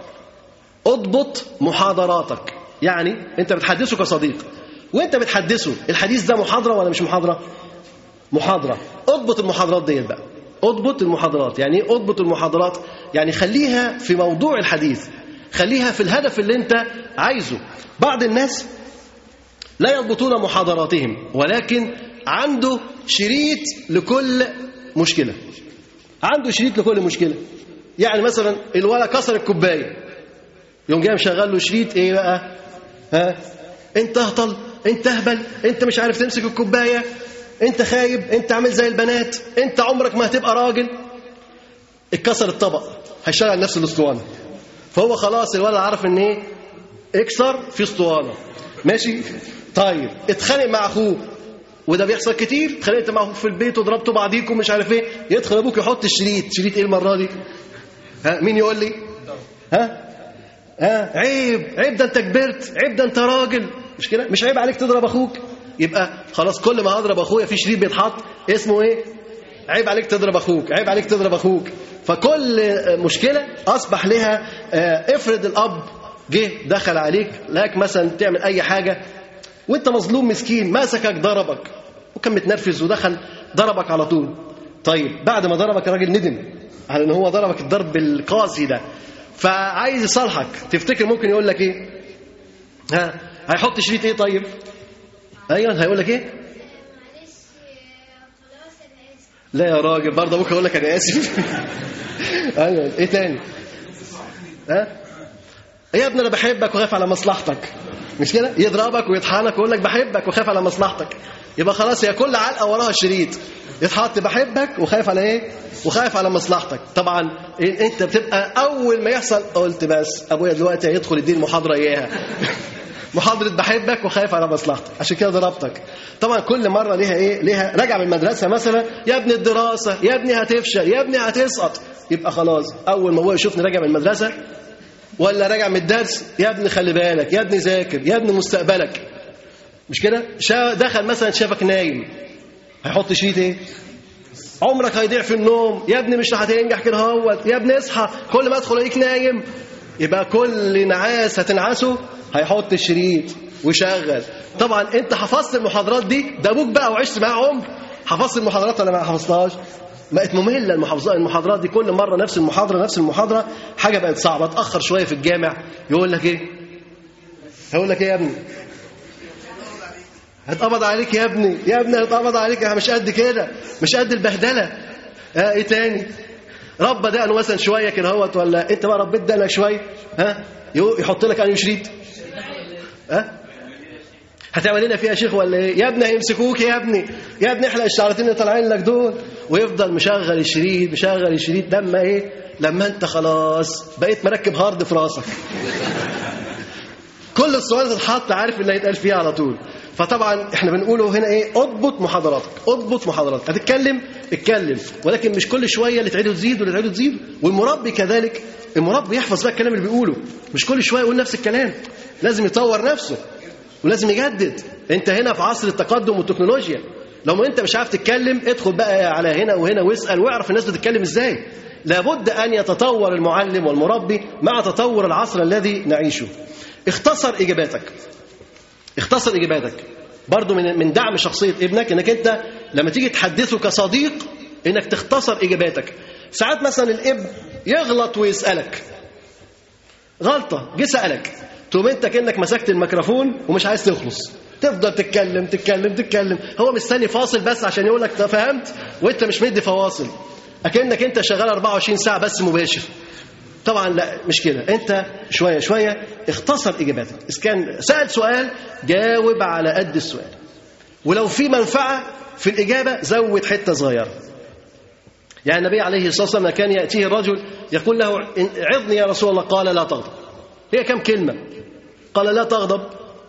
اضبط محاضراتك يعني انت بتحدثه كصديق وانت بتحدثه الحديث ده محاضره ولا مش محاضره محاضره اضبط المحاضرات ديت بقى اضبط المحاضرات يعني ايه اضبط المحاضرات يعني خليها في موضوع الحديث خليها في الهدف اللي انت عايزه بعض الناس لا يضبطون محاضراتهم ولكن عنده شريط لكل مشكله عنده شريط لكل مشكله يعني مثلا الولد كسر الكوبايه يوم جاي مشغل له شريط ايه بقى ها انت اهطل انت اهبل انت مش عارف تمسك الكوبايه انت خايب انت عامل زي البنات انت عمرك ما هتبقى راجل اتكسر الطبق هيشغل نفس الاسطوانه فهو خلاص الولد عارف ان ايه اكسر في اسطوانه ماشي طيب اتخانق مع اخوه وده بيحصل كتير اتخانقت مع اخوك في البيت وضربتوا بعضيكم مش عارف ايه يدخل ابوك يحط الشريط شريط ايه المره دي ها مين يقول لي ها ها عيب عيب ده انت كبرت عيب ده انت راجل مش كده مش عيب عليك تضرب اخوك يبقى خلاص كل ما اضرب اخويا في شريط بيتحط اسمه ايه عيب عليك تضرب اخوك عيب عليك تضرب اخوك فكل مشكله اصبح لها افرض الاب جه دخل عليك لك مثلا تعمل اي حاجه وانت مظلوم مسكين مسكك ضربك وكان متنرفز ودخل ضربك على طول طيب بعد ما ضربك الراجل ندم على ان هو ضربك الضرب القاسي ده فعايز يصالحك تفتكر ممكن يقول لك ايه ها هيحط شريط ايه طيب ايوه هيقول لك ايه معلش خلاص انا اسف لا يا راجل برضه ابوك هيقول لك انا اسف ايوه ايه تاني ها يا ابني انا بحبك وخايف على مصلحتك مش كده يضربك ويطحنك ويقول لك بحبك وخايف على مصلحتك يبقى خلاص هي كل علقه وراها شريط يتحط بحبك وخايف على ايه وخايف على مصلحتك طبعا إيه انت بتبقى اول ما يحصل قلت بس ابويا دلوقتي هيدخل يديني محاضره اياها محاضره بحبك وخايف على مصلحتك عشان كده ضربتك طبعا كل مره ليها ايه ليها راجع من المدرسه مثلا يا ابني الدراسه يا ابني هتفشل يا ابني هتسقط يبقى خلاص اول ما هو يشوفني راجع من المدرسه ولا راجع من الدرس يا ابني خلي بالك يا ابني ذاكر يا ابني مستقبلك مش كده شا دخل مثلا شافك نايم هيحط شريط ايه عمرك هيضيع في النوم يا ابني مش هتنجح كده اهوت يا ابني اصحى كل ما ادخل الاقيك نايم يبقى كل نعاس هتنعسه هيحط الشريط ويشغل طبعا انت حفظت المحاضرات دي ده ابوك بقى وعشت معاه عمر حفظت المحاضرات ولا ما حفظتهاش بقت ممله المحافظات المحاضرات دي كل مره نفس المحاضره نفس المحاضره حاجه بقت صعبه اتاخر شويه في الجامع يقول لك ايه هيقول لك ايه يا ابني هتقبض عليك يا ابني يا ابني هتقبض عليك انا مش قد كده مش قد البهدله ها ايه تاني ربى دقنه مثلا شويه كده اهوت ولا انت بقى ربيت دقنك شويه ها يحط لك انهي شريط ها هتعمل لنا فيها شيخ ولا ايه يا ابني هيمسكوك يا ابني يا ابني احنا الشعرتين اللي طالعين لك دول ويفضل مشغل الشريط مشغل الشريط لما ايه لما انت خلاص بقيت مركب هارد في راسك كل السؤال تتحط عارف اللي هيتقال فيها على طول فطبعا احنا بنقوله هنا ايه اضبط محاضراتك اضبط محاضراتك هتتكلم اتكلم ولكن مش كل شويه اللي تعيده تزيد واللي تعيده تزيد والمربي كذلك المربي يحفظ بقى الكلام اللي بيقوله مش كل شويه يقول نفس الكلام لازم يطور نفسه ولازم يجدد انت هنا في عصر التقدم والتكنولوجيا لو ما انت مش عارف تتكلم ادخل بقى على هنا وهنا واسال واعرف الناس بتتكلم ازاي لابد ان يتطور المعلم والمربي مع تطور العصر الذي نعيشه اختصر اجاباتك اختصر اجاباتك برضو من من دعم شخصيه ابنك انك انت لما تيجي تحدثه كصديق انك تختصر اجاباتك ساعات مثلا الابن يغلط ويسالك غلطه جه سالك تقوم انت كانك مسكت الميكروفون ومش عايز تخلص تفضل تتكلم تتكلم تتكلم هو مستني فاصل بس عشان يقول لك فهمت وانت مش مدي فواصل اكنك انت شغال 24 ساعه بس مباشر طبعا لا مش كده انت شويه شويه اختصر اجاباتك اذا كان سال سؤال جاوب على قد السؤال ولو في منفعه في الاجابه زود حته صغيره يعني النبي عليه الصلاه والسلام كان ياتيه الرجل يقول له عظني يا رسول الله قال لا تغضب هي كم كلمه قال لا تغضب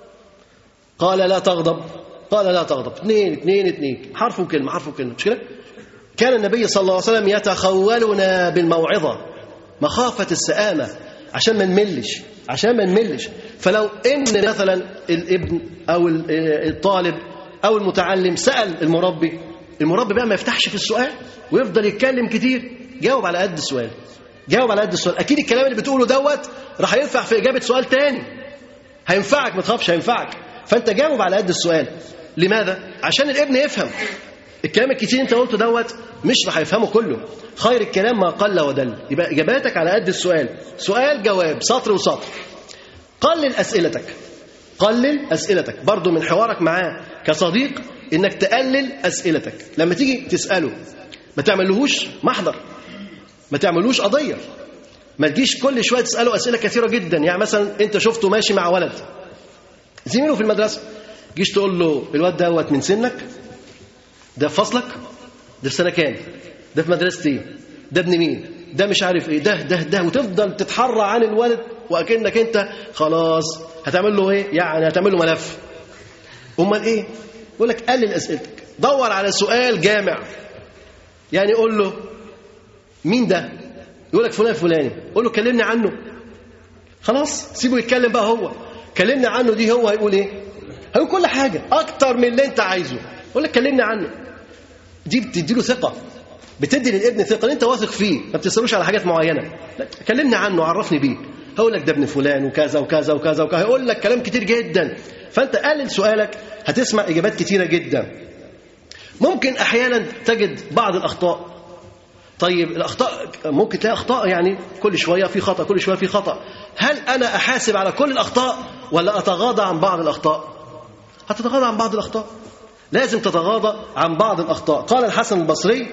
قال لا تغضب قال لا تغضب اثنين اثنين اثنين حرف وكلمه حرف وكلمه مش كده كان النبي صلى الله عليه وسلم يتخولنا بالموعظه مخافه السآمه عشان ما نملش عشان ما نملش فلو ان مثلا الابن او الطالب او المتعلم سال المربي المربي بقى ما يفتحش في السؤال ويفضل يتكلم كتير جاوب على قد السؤال جاوب على قد السؤال اكيد الكلام اللي بتقوله دوت راح ينفع في اجابه سؤال تاني هينفعك ما تخافش هينفعك فانت جاوب على قد السؤال لماذا عشان الابن يفهم الكلام الكتير انت قلته دوت مش راح يفهمه كله خير الكلام ما قل ودل يبقى اجاباتك على قد السؤال سؤال جواب سطر وسطر قلل اسئلتك قلل اسئلتك برضو من حوارك معاه كصديق انك تقلل اسئلتك لما تيجي تساله ما تعملهوش محضر ما تعملوش قضيه ما تجيش كل شويه تساله اسئله كثيره جدا يعني مثلا انت شفته ماشي مع ولد زميله في المدرسه جيش تقول له الواد دوت من سنك ده في فصلك ده في سنه كام ده في مدرسه ايه ده ابن مين ده مش عارف ايه ده ده ده وتفضل تتحرى عن الولد واكنك انت خلاص هتعمل له ايه يعني هتعمل له ملف امال ايه يقول لك قلل اسئلتك دور على سؤال جامع يعني قول له مين ده يقول لك فلان فلاني قول له كلمني عنه خلاص سيبه يتكلم بقى هو كلمني عنه دي هو هيقول ايه هيقول كل حاجه اكتر من اللي انت عايزه يقول لك كلمني عنه دي بتدي له ثقه بتدي للابن ثقه ان انت واثق فيه ما بتسالوش على حاجات معينه لا كلمني عنه عرفني بيه هقول لك ده ابن فلان وكذا وكذا وكذا وكذا هيقول لك كلام كتير جدا فانت قلل سؤالك هتسمع اجابات كتيره جدا ممكن احيانا تجد بعض الاخطاء طيب الاخطاء ممكن تلاقي اخطاء يعني كل شويه في خطا كل شويه في خطا هل انا احاسب على كل الاخطاء ولا اتغاضى عن بعض الاخطاء هتتغاضى عن بعض الاخطاء لازم تتغاضى عن بعض الاخطاء قال الحسن البصري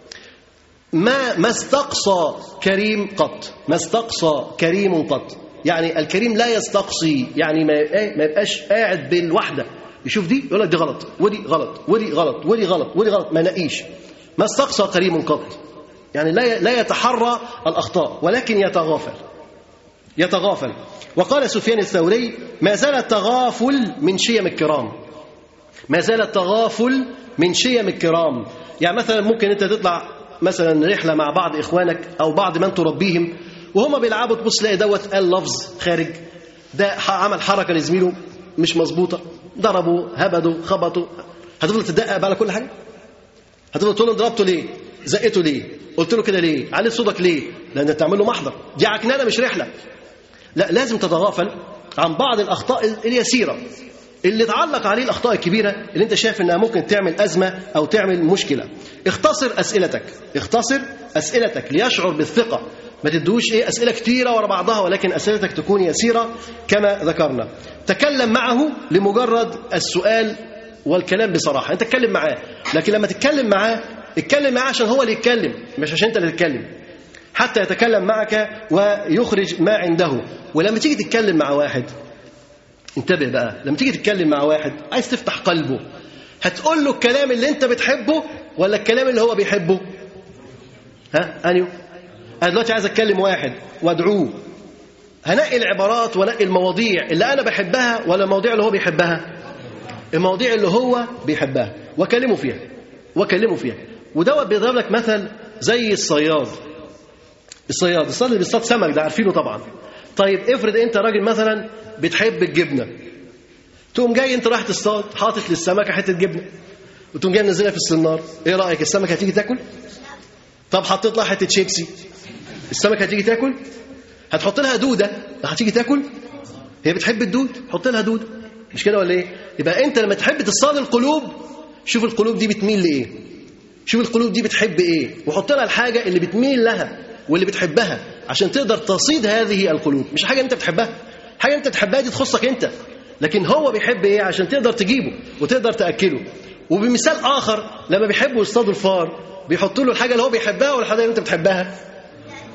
ما ما استقصى كريم قط ما استقصى كريم قط يعني الكريم لا يستقصي يعني ما ما يبقاش قاعد بالوحده يشوف دي يقول لك دي غلط ودي غلط ودي غلط ودي غلط ودي غلط ما نقيش ما استقصى كريم قط يعني لا لا يتحرى الاخطاء ولكن يتغافل يتغافل وقال سفيان الثوري ما زال التغافل من شيم الكرام ما زال التغافل من شيم الكرام يعني مثلا ممكن انت تطلع مثلا رحله مع بعض اخوانك او بعض من تربيهم وهم بيلعبوا تبص تلاقي دوت قال لفظ خارج ده عمل حركه لزميله مش مظبوطه ضربوا هبدوا خبطوا هتفضل تدقق بقى على كل حاجه هتفضل تقول له ضربته ليه زقته ليه قلت له كده ليه عليت صوتك ليه لان تعمل له محضر دي عكنانه مش رحله لا لازم تتغافل عن بعض الاخطاء اليسيره اللي تعلق عليه الاخطاء الكبيره اللي انت شايف انها ممكن تعمل ازمه او تعمل مشكله اختصر اسئلتك اختصر اسئلتك ليشعر بالثقه ما تدوش ايه اسئله كتيره ورا بعضها ولكن اسئلتك تكون يسيره كما ذكرنا تكلم معه لمجرد السؤال والكلام بصراحه انت تتكلم معاه لكن لما تتكلم معاه اتكلم معاه عشان هو اللي يتكلم مش عشان انت اللي تتكلم حتى يتكلم معك ويخرج ما عنده ولما تيجي تتكلم مع واحد انتبه بقى لما تيجي تتكلم مع واحد عايز تفتح قلبه هتقول له الكلام اللي انت بتحبه ولا الكلام اللي هو بيحبه ها انيو انا دلوقتي عايز اتكلم واحد وادعوه هنقي العبارات ونقي المواضيع اللي انا بحبها ولا المواضيع اللي هو بيحبها المواضيع اللي هو بيحبها واكلمه فيها واكلمه فيها ودوت بيضرب لك مثل زي الصياد الصياد الصياد اللي بيصطاد سمك ده عارفينه طبعا طيب افرض انت راجل مثلا بتحب الجبنه تقوم جاي انت رايح تصطاد حاطط للسمكه حته جبنه وتقوم جاي منزلها في السنار ايه رايك السمكه هتيجي تاكل طب حطيت لها حته شيبسي السمكه هتيجي تاكل هتحط لها دوده هتيجي تاكل هي بتحب الدود حط لها دوده مش كده ولا ايه يبقى انت لما تحب تصطاد القلوب شوف القلوب دي بتميل لايه شوف القلوب دي بتحب ايه وحط لها الحاجه اللي بتميل لها واللي بتحبها عشان تقدر تصيد هذه القلوب مش حاجه انت بتحبها حاجه انت بتحبها دي تخصك انت لكن هو بيحب ايه عشان تقدر تجيبه وتقدر تاكله وبمثال اخر لما بيحبوا يصطادوا الفار بيحطوا له الحاجه اللي هو بيحبها ولا الحاجه اللي انت بتحبها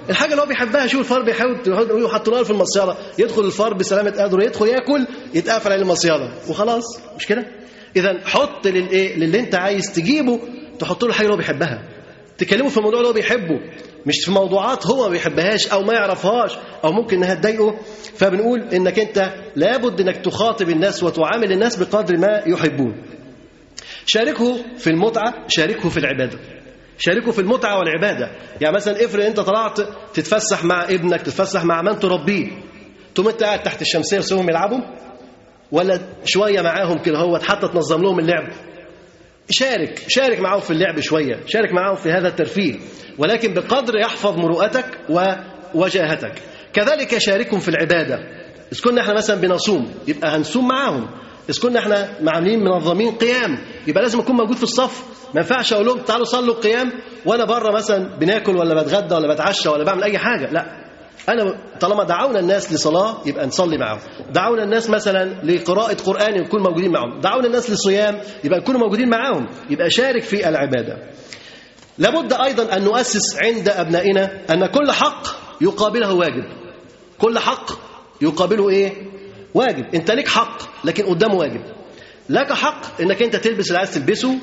الحاجه اللي هو بيحبها شوف الفار بيحاول يحطوا له في المصيده يدخل الفار بسلامه قدره يدخل ياكل يتقفل عليه المصيده وخلاص مش كده اذا حط للايه للي انت عايز تجيبه تحط له الحاجه اللي هو بيحبها تكلمه في الموضوع اللي هو بيحبه مش في موضوعات هو ما بيحبهاش او ما يعرفهاش او ممكن انها تضايقه فبنقول انك انت لابد انك تخاطب الناس وتعامل الناس بقدر ما يحبون شاركه في المتعه شاركه في العباده شاركه في المتعه والعباده يعني مثلا افرض انت طلعت تتفسح مع ابنك تتفسح مع من تربيه تقوم انت قاعد تحت الشمسيه وسيبهم يلعبوا ولا شويه معاهم كده هو حتى تنظم لهم اللعب شارك شارك معاهم في اللعب شويه شارك معاهم في هذا الترفيه ولكن بقدر يحفظ مروءتك ووجاهتك كذلك شاركهم في العباده اذا كنا احنا مثلا بنصوم يبقى هنصوم معاهم إذا كنا احنا عاملين منظمين قيام يبقى لازم أكون موجود في الصف ما ينفعش أقول لهم تعالوا صلوا القيام وأنا بره مثلا بناكل ولا بتغدى ولا بتعشى ولا بعمل أي حاجة لا أنا طالما دعونا الناس لصلاة يبقى نصلي معهم دعونا الناس مثلا لقراءة قرآن نكون موجودين معهم دعونا الناس لصيام يبقى نكون موجودين معهم يبقى شارك في العبادة لابد أيضا أن نؤسس عند أبنائنا أن كل حق يقابله واجب كل حق يقابله إيه واجب انت ليك حق لكن قدامه واجب لك حق انك انت تلبس اللي عايز تلبسه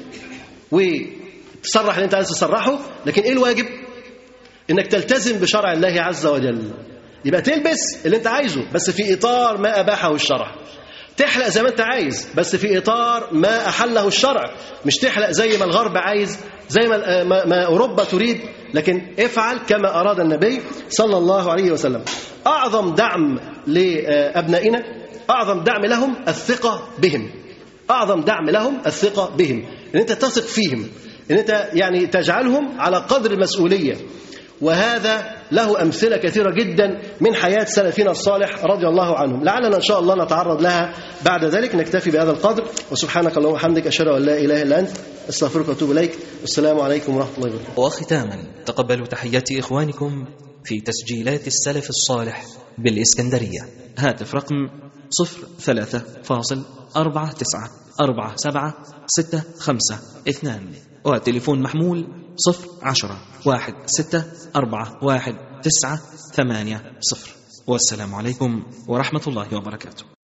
وتصرح اللي انت عايز تصرحه لكن ايه الواجب انك تلتزم بشرع الله عز وجل يبقى تلبس اللي انت عايزه بس في اطار ما اباحه الشرع تحلق زي ما انت عايز بس في اطار ما احله الشرع مش تحلق زي ما الغرب عايز زي ما ما اوروبا تريد لكن افعل كما اراد النبي صلى الله عليه وسلم اعظم دعم لابنائنا اعظم دعم لهم الثقه بهم اعظم دعم لهم الثقه بهم ان انت تثق فيهم ان انت يعني تجعلهم على قدر المسؤوليه وهذا له أمثلة كثيرة جدا من حياة سلفنا الصالح رضي الله عنهم لعلنا إن شاء الله نتعرض لها بعد ذلك نكتفي بهذا القدر وسبحانك اللهم وبحمدك أشهد أن لا إله إلا أنت أستغفرك وأتوب إليك والسلام عليكم ورحمة الله وبركاته وختاما تقبلوا تحيات إخوانكم في تسجيلات السلف الصالح بالإسكندرية هاتف رقم صفر ثلاثة فاصل أربعة تسعة أربعة سبعة ستة خمسة اثنان وتليفون محمول صفر عشرة واحد ستة أربعة واحد تسعة ثمانية صفر والسلام عليكم ورحمة الله وبركاته